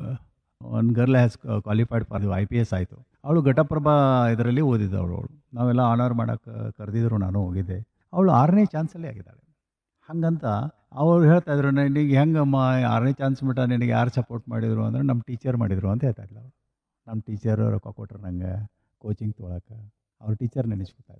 ಒಂದು girl has qualified for I P S ಆಯಿತು ಅವಳು ಘಟಪ್ರಭಾ ಇದರಲ್ಲಿ ಓದಿದ್ದವಳು ಅವಳು ನಾವೆಲ್ಲ ಆನರ್ ಮಾಡೋಕ್ಕೆ ಕರೆದಿದ್ರು ನಾನು ಹೋಗಿದ್ದೆ ಅವಳು ಆರನೇ ಚಾನ್ಸಲ್ಲೇ ಆಗಿದ್ದಾಳೆ ಹಾಗಂತ ಅವ್ರು ಹೇಳ್ತಾ ಇದ್ರು ನಿನಗೆ ಹೆಂಗಮ್ಮ ಆರನೇ ಚಾನ್ಸ್ ಬಿಟ್ಟ ನಿನಗೆ ಯಾರು ಸಪೋರ್ಟ್ ಮಾಡಿದರು ಅಂದ್ರೆ ನಮ್ಮ ಟೀಚರ್ ಮಾಡಿದರು ಅಂತ ಹೇಳ್ತಾ ಇದ್ಲು ಅವಳು ನಮ್ಮ ಟೀಚರ್ ರೊಕ್ಕ ಕೊಟ್ರು ನಂಗೆ ಕೋಚಿಂಗ್ ತೊಗೊಳಕ್ಕೆ ಅವ್ರ ಟೀಚರ್ ನೆನೆಸ್ಕೊತಾ ಇದ್ಲು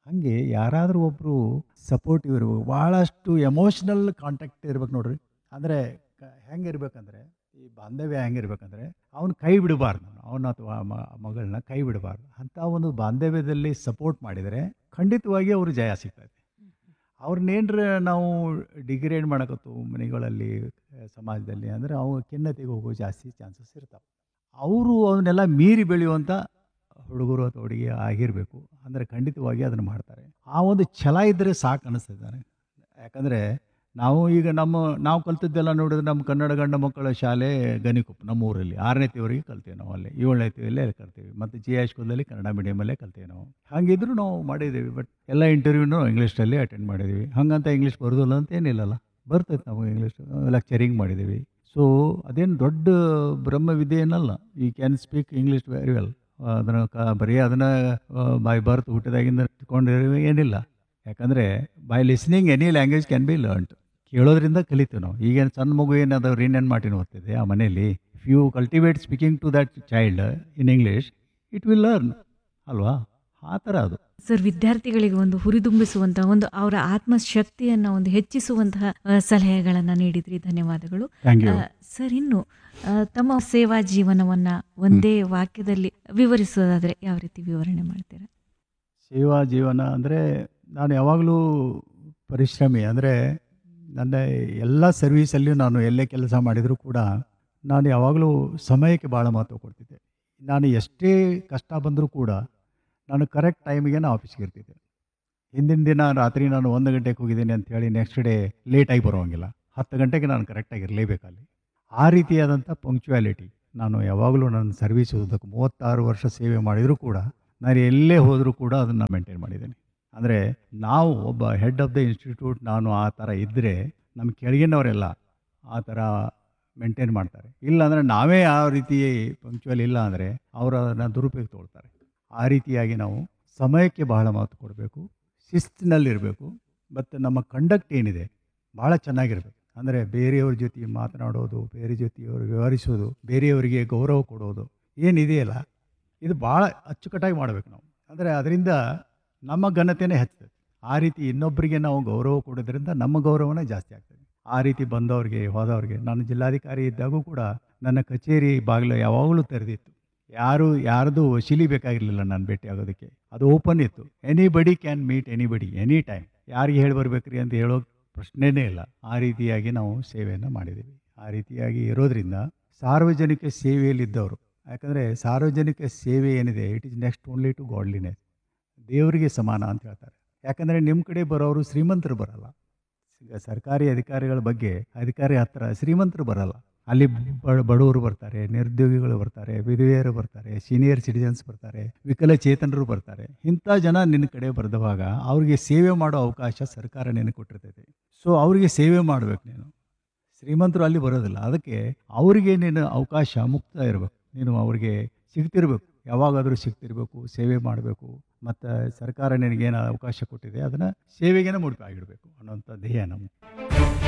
ಹಾಗೆ ಯಾರಾದರೂ ಒಬ್ಬರು ಸಪೋರ್ಟಿವ್ ಇರ್ಬೇಕು ಭಾಳಷ್ಟು ಎಮೋಷ್ನಲ್ ಕಾಂಟ್ಯಾಕ್ಟ್ ಇರ್ಬೇಕು ನೋಡ್ರಿ ಅಂದರೆ ಹೆಂಗೆ ಇರ್ಬೇಕಂದ್ರೆ ಈ ಬಾಂಧವ್ಯ ಹೆಂಗೆ ಇರ್ಬೇಕಂದ್ರೆ ಅವನು ಕೈ ಬಿಡಬಾರ್ದು ಅವನ ಅಥವಾ ಮ- ಮಗಳನ್ನ ಕೈ ಬಿಡಬಾರ್ದು ಅಂಥ ಒಂದು ಬಾಂಧವ್ಯದಲ್ಲಿ ಸಪೋರ್ಟ್ ಮಾಡಿದರೆ ಖಂಡಿತವಾಗಿ ಅವರು ಜಯ ಸಿಗ್ತದೆ ಅವ್ರನ್ನೇನ್ರ ನಾವು ಡಿಗ್ರೇಡ್ ಮಾಡಕತ್ತು ಮನೆಗಳಲ್ಲಿ ಆ, ಸಮಾಜದಲ್ಲಿ ಅಂದರೆ ಅವು ಖಿನ್ನತೆಗೆ ಹೋಗೋ ಜಾಸ್ತಿ ಚಾನ್ಸಸ್ ಇರ್ತಾವೆ ಅವರು ಅವನ್ನೆಲ್ಲ ಮೀರಿ ಬೆಳೆಯುವಂಥ ಹುಡುಗರು ಅಥವಾ ಹುಡುಗಿ ಆಗಿರಬೇಕು ಅಂದರೆ ಖಂಡಿತವಾಗಿ ಅದನ್ನು ಮಾಡ್ತಾರೆ ಆ ಒಂದು ಛಲ ಇದ್ದರೆ ಸಾಕು ಅನ್ನಿಸ್ತದೆ ಯಾಕಂದರೆ ನಾವು ಈಗ ನಮ್ಮ ನಾವು ಕಲ್ತದ್ದೆಲ್ಲ ನೋಡಿದ್ರೆ ನಮ್ಮ ಕನ್ನಡ ಗಂಡ ಮಕ್ಕಳ ಶಾಲೆ ಗನಿಕೊಪ್ಪ ನಮ್ಮ ಊರಲ್ಲಿ ಆರನೇ ತಿವರೆಗೆ ಕಲ್ತೀವಿ ನಾವು ಅಲ್ಲಿ ಏಳನೇ ತಿವಲ್ಲೇ ಅಲ್ಲಿ ಕಲ್ತೀವಿ ಮತ್ತು ಜಿ ಐ ಸ್ಕೂಲಲ್ಲಿ ಕನ್ನಡ ಮೀಡಿಯಮಲ್ಲೇ ಕಲ್ತೀವಿ ನಾವು ಹಾಗಿದ್ರು ನಾವು ಮಾಡಿದ್ದೀವಿ ಬಟ್ ಎಲ್ಲ ಇಂಟರ್ವ್ಯೂನು ಇಂಗ್ಲೀಷಲ್ಲಿ ಅಟೆಂಡ್ ಮಾಡಿದ್ದೀವಿ ಹಾಗಂತ ಇಂಗ್ಲೀಷ್ ಬರೋದಿಲ್ಲ ಅಂತ ಏನಿಲ್ಲಲ್ಲ ಬರ್ತೈತೆ ನಾವು ಇಂಗ್ಲೀಷ್ ಲೆಕ್ಚರಿಂಗ್ ಮಾಡಿದ್ದೀವಿ ಸೊ ಅದೇನು ದೊಡ್ಡ ಬ್ರಹ್ಮ ವಿದ್ಯೆ ಏನಲ್ಲ ಈ can speak English very well ಅದನ್ನು ಕ ಬರೀ ಅದನ್ನು ಬೈ ಬರ್ತ್ ಹುಟ್ಟಿದಾಗಿಂದ ಇಟ್ಕೊಂಡಿರೋ ಏನಿಲ್ಲ ಯಾಕಂದರೆ by listening any language can be learned ಕೇಳೋದ್ರಿಂದ ಕಲಿತೀವಿ ನಾವು ಈಗೇನು ಸಣ್ಣ ಮಗು ಏನಾದ್ರು ರೀನ್ ಆ್ಯಂಡ್ ಮಾರ್ಟಿನ್ ಓದ್ತಿದೆ ಆ ಮನೆಯಲ್ಲಿ if you cultivate speaking to that child in English it will learn ಅಲ್ವಾ ಆ ಥರ ಅದು ಸರ್ ವಿದ್ಯಾರ್ಥಿಗಳಿಗೆ ಒಂದು ಹುರಿದುಂಬಿಸುವಂತಹ ಒಂದು ಅವರ ಆತ್ಮಶಕ್ತಿಯನ್ನ ಒಂದು ಹೆಚ್ಚಿಸುವಂತಹ ಆ, ಸಲಹೆಗಳನ್ನ ನೀಡಿದ್ರಿ ಧನ್ಯವಾದಗಳು ಥ್ಯಾಂಕ್ ಯು ಆ, ಸರ್ ಇನ್ನು ಆ, ತಮ್ಮ ಸೇವಾ ಜೀವನವನ್ನ ಒಂದೇ ವಾಕ್ಯದಲ್ಲಿ ವಿವರಿಸೋದಾದ್ರೆ ಯಾವ ರೀತಿ ವಿವರಣೆ ಮಾಡ್ತೀರಾ ಸೇವಾ ಜೀವನ ಅಂದರೆ ನಾನು ಯಾವಾಗಲೂ ಪರಿಶ್ರಮಿ ಅಂದರೆ ನನ್ನ ಎಲ್ಲ ಸರ್ವೀಸಲ್ಲಿಯೂ ನಾನು ಎಲ್ಲೇ ಕೆಲಸ ಮಾಡಿದರೂ ಕೂಡ ನಾನು ಯಾವಾಗಲೂ ಸಮಯಕ್ಕೆ ಭಾಳ ಮಹತ್ವ ಕೊಡ್ತಿದ್ದೆ ನಾನು ಎಷ್ಟೇ ಕಷ್ಟ ಬಂದರೂ ಕೂಡ ನಾನು ಕರೆಕ್ಟ್ ಟೈಮಿಗೆ ನಾನು ಆಫೀಸ್ಗೆ ಇರ್ತಿದ್ದೆ ಹಿಂದಿನ ದಿನ ರಾತ್ರಿ ನಾನು ಒಂದು ಗಂಟೆಗೆ ಹೋಗಿದ್ದೀನಿ ಅಂತ ಹೇಳಿ ನೆಕ್ಸ್ಟ್ ಡೇ ಲೇಟಾಗಿ ಬರೋಂಗಿಲ್ಲ ಹತ್ತು ಗಂಟೆಗೆ ನಾನು ಕರೆಕ್ಟಾಗಿ ಇರಲೇಬೇಕಲ್ಲಿ ಆ ರೀತಿಯಾದಂಥ ಪಂಕ್ಚುಯಾಲಿಟಿ ನಾನು ಯಾವಾಗಲೂ ನನ್ನ ಸರ್ವೀಸ್ ಓದೋದಕ್ಕೆ ಮೂವತ್ತಾರು ವರ್ಷ ಸೇವೆ ಮಾಡಿದರೂ ಕೂಡ ನಾನು ಎಲ್ಲೇ ಹೋದರೂ ಕೂಡ ಅದನ್ನು ಮೇಂಟೈನ್ ಮಾಡಿದ್ದೀನಿ ಅಂದರೆ ನಾವು ಒಬ್ಬ ಹೆಡ್ ಆಫ್ ದ ಇನ್ಸ್ಟಿಟ್ಯೂಟ್ ನಾನು ಆ ಥರ ಇದ್ದರೆ ನಮ್ಮ ಕೆಳಗಿನವರೆಲ್ಲ ಆ ಥರ ಮೇಂಟೈನ್ ಮಾಡ್ತಾರೆ ಇಲ್ಲ ಅಂದರೆ ನಾವೇ ಆ ರೀತಿ ಪಂಕ್ಚುವಲ್ ಇಲ್ಲ ಅಂದರೆ ಅವರು ಅದನ್ನು ದುರುಪಯೋಗ ತೊಗೊಳ್ತಾರೆ ಆ ರೀತಿಯಾಗಿ ನಾವು ಸಮಯಕ್ಕೆ ಬಹಳ ಮಹತ್ವ ಕೊಡಬೇಕು ಶಿಸ್ತಿನಲ್ಲಿರಬೇಕು ಮತ್ತು ನಮ್ಮ ಕಂಡಕ್ಟ್ ಏನಿದೆ ಭಾಳ ಚೆನ್ನಾಗಿರ್ಬೇಕು ಅಂದರೆ ಬೇರೆಯವ್ರ ಜೊತೆ ಮಾತನಾಡೋದು ಬೇರೆ ಜೊತೆಯವರು ವ್ಯವಹರಿಸೋದು ಬೇರೆಯವರಿಗೆ ಗೌರವ ಕೊಡೋದು ಏನಿದೆಯಲ್ಲ ಇದು ಭಾಳ ಅಚ್ಚುಕಟ್ಟಾಗಿ ಮಾಡಬೇಕು ನಾವು ಅಂದರೆ ಅದರಿಂದ ನಮ್ಮ ಘನತೆನೇ ಹೆಚ್ಚುತ್ತೆ ಆ ರೀತಿ ಇನ್ನೊಬ್ಬರಿಗೆ ನಾವು ಗೌರವ ಕೊಡೋದ್ರಿಂದ ನಮ್ಮ ಗೌರವನೇ ಜಾಸ್ತಿ ಆಗ್ತದೆ ಆ ರೀತಿ ಬಂದವ್ರಿಗೆ ಹೋದವ್ರಿಗೆ ನಾನು ಜಿಲ್ಲಾಧಿಕಾರಿ ಇದ್ದಾಗೂ ಕೂಡ ನನ್ನ ಕಚೇರಿ ಬಾಗಿಲು ಯಾವಾಗಲೂ ತೆರೆದಿತ್ತು ಯಾರು ಯಾರ್ದು ವಶೀಲಿ ಬೇಕಾಗಿರಲಿಲ್ಲ ನಾನು ಭೇಟಿ ಆಗೋದಕ್ಕೆ ಅದು ಓಪನ್ ಇತ್ತು anybody can meet anybody any time ಯಾರಿಗೆ ಹೇಳಿ ಬರ್ಬೇಕ್ರಿ ಅಂತ ಹೇಳೋ ಪ್ರಶ್ನೆನೇ ಇಲ್ಲ ಆ ರೀತಿಯಾಗಿ ನಾವು ಸೇವೆಯನ್ನು ಮಾಡಿದ್ದೀವಿ ಆ ರೀತಿಯಾಗಿ ಇರೋದ್ರಿಂದ ಸಾರ್ವಜನಿಕ ಸೇವೆಯಲ್ಲಿದ್ದವರು ಯಾಕಂದರೆ ಸಾರ್ವಜನಿಕ ಸೇವೆ ಏನಿದೆ it is next only to godliness ದೇವರಿಗೆ ಸಮಾನ ಅಂತ ಹೇಳ್ತಾರೆ ಯಾಕಂದರೆ ನಿಮ್ಮ ಕಡೆ ಬರೋರು ಶ್ರೀಮಂತರು ಬರಲ್ಲ ಈಗ ಸರ್ಕಾರಿ ಅಧಿಕಾರಿಗಳ ಬಗ್ಗೆ ಅಧಿಕಾರಿ ಹತ್ರ ಶ್ರೀಮಂತರು ಬರಲ್ಲ ಅಲ್ಲಿ ಬ- ಬಡವರು ಬರ್ತಾರೆ ನಿರುದ್ಯೋಗಿಗಳು ಬರ್ತಾರೆ ವಿಧವೆಯರು ಬರ್ತಾರೆ ಸೀನಿಯರ್ ಸಿಟಿಜನ್ಸ್ ಬರ್ತಾರೆ ವಿಕಲಚೇತನರು ಬರ್ತಾರೆ ಇಂಥ ಜನ ನಿನ್ನ ಕಡೆ ಬರೆದವಾಗ ಅವ್ರಿಗೆ ಸೇವೆ ಮಾಡೋ ಅವಕಾಶ ಸರ್ಕಾರ ನಿನಗೆ ಕೊಟ್ಟಿರ್ತೈತೆ ಸೊ ಅವರಿಗೆ ಸೇವೆ ಮಾಡಬೇಕು ನೀನು ಶ್ರೀಮಂತರು ಅಲ್ಲಿ ಬರೋದಿಲ್ಲ ಅದಕ್ಕೆ ಅವರಿಗೆ ನೀನು ಅವಕಾಶ ಮುಕ್ತ ಇರಬೇಕು ನೀನು ಅವ್ರಿಗೆ ಸಿಗ್ತಿರ್ಬೇಕು ಯಾವಾಗಾದರೂ ಸಿಗ್ತಿರ್ಬೇಕು ಸೇವೆ ಮಾಡಬೇಕು ಮತ್ತು ಸರ್ಕಾರ ನಿನಗೇನು ಅವಕಾಶ ಕೊಟ್ಟಿದೆ ಅದನ್ನು ಸೇವೆಗೇನೆ ಮುಡಿಪಾಗಿಡಬೇಕು ಅನ್ನೋಂಥ ಧ್ಯೇಯ ನಮ್ಮ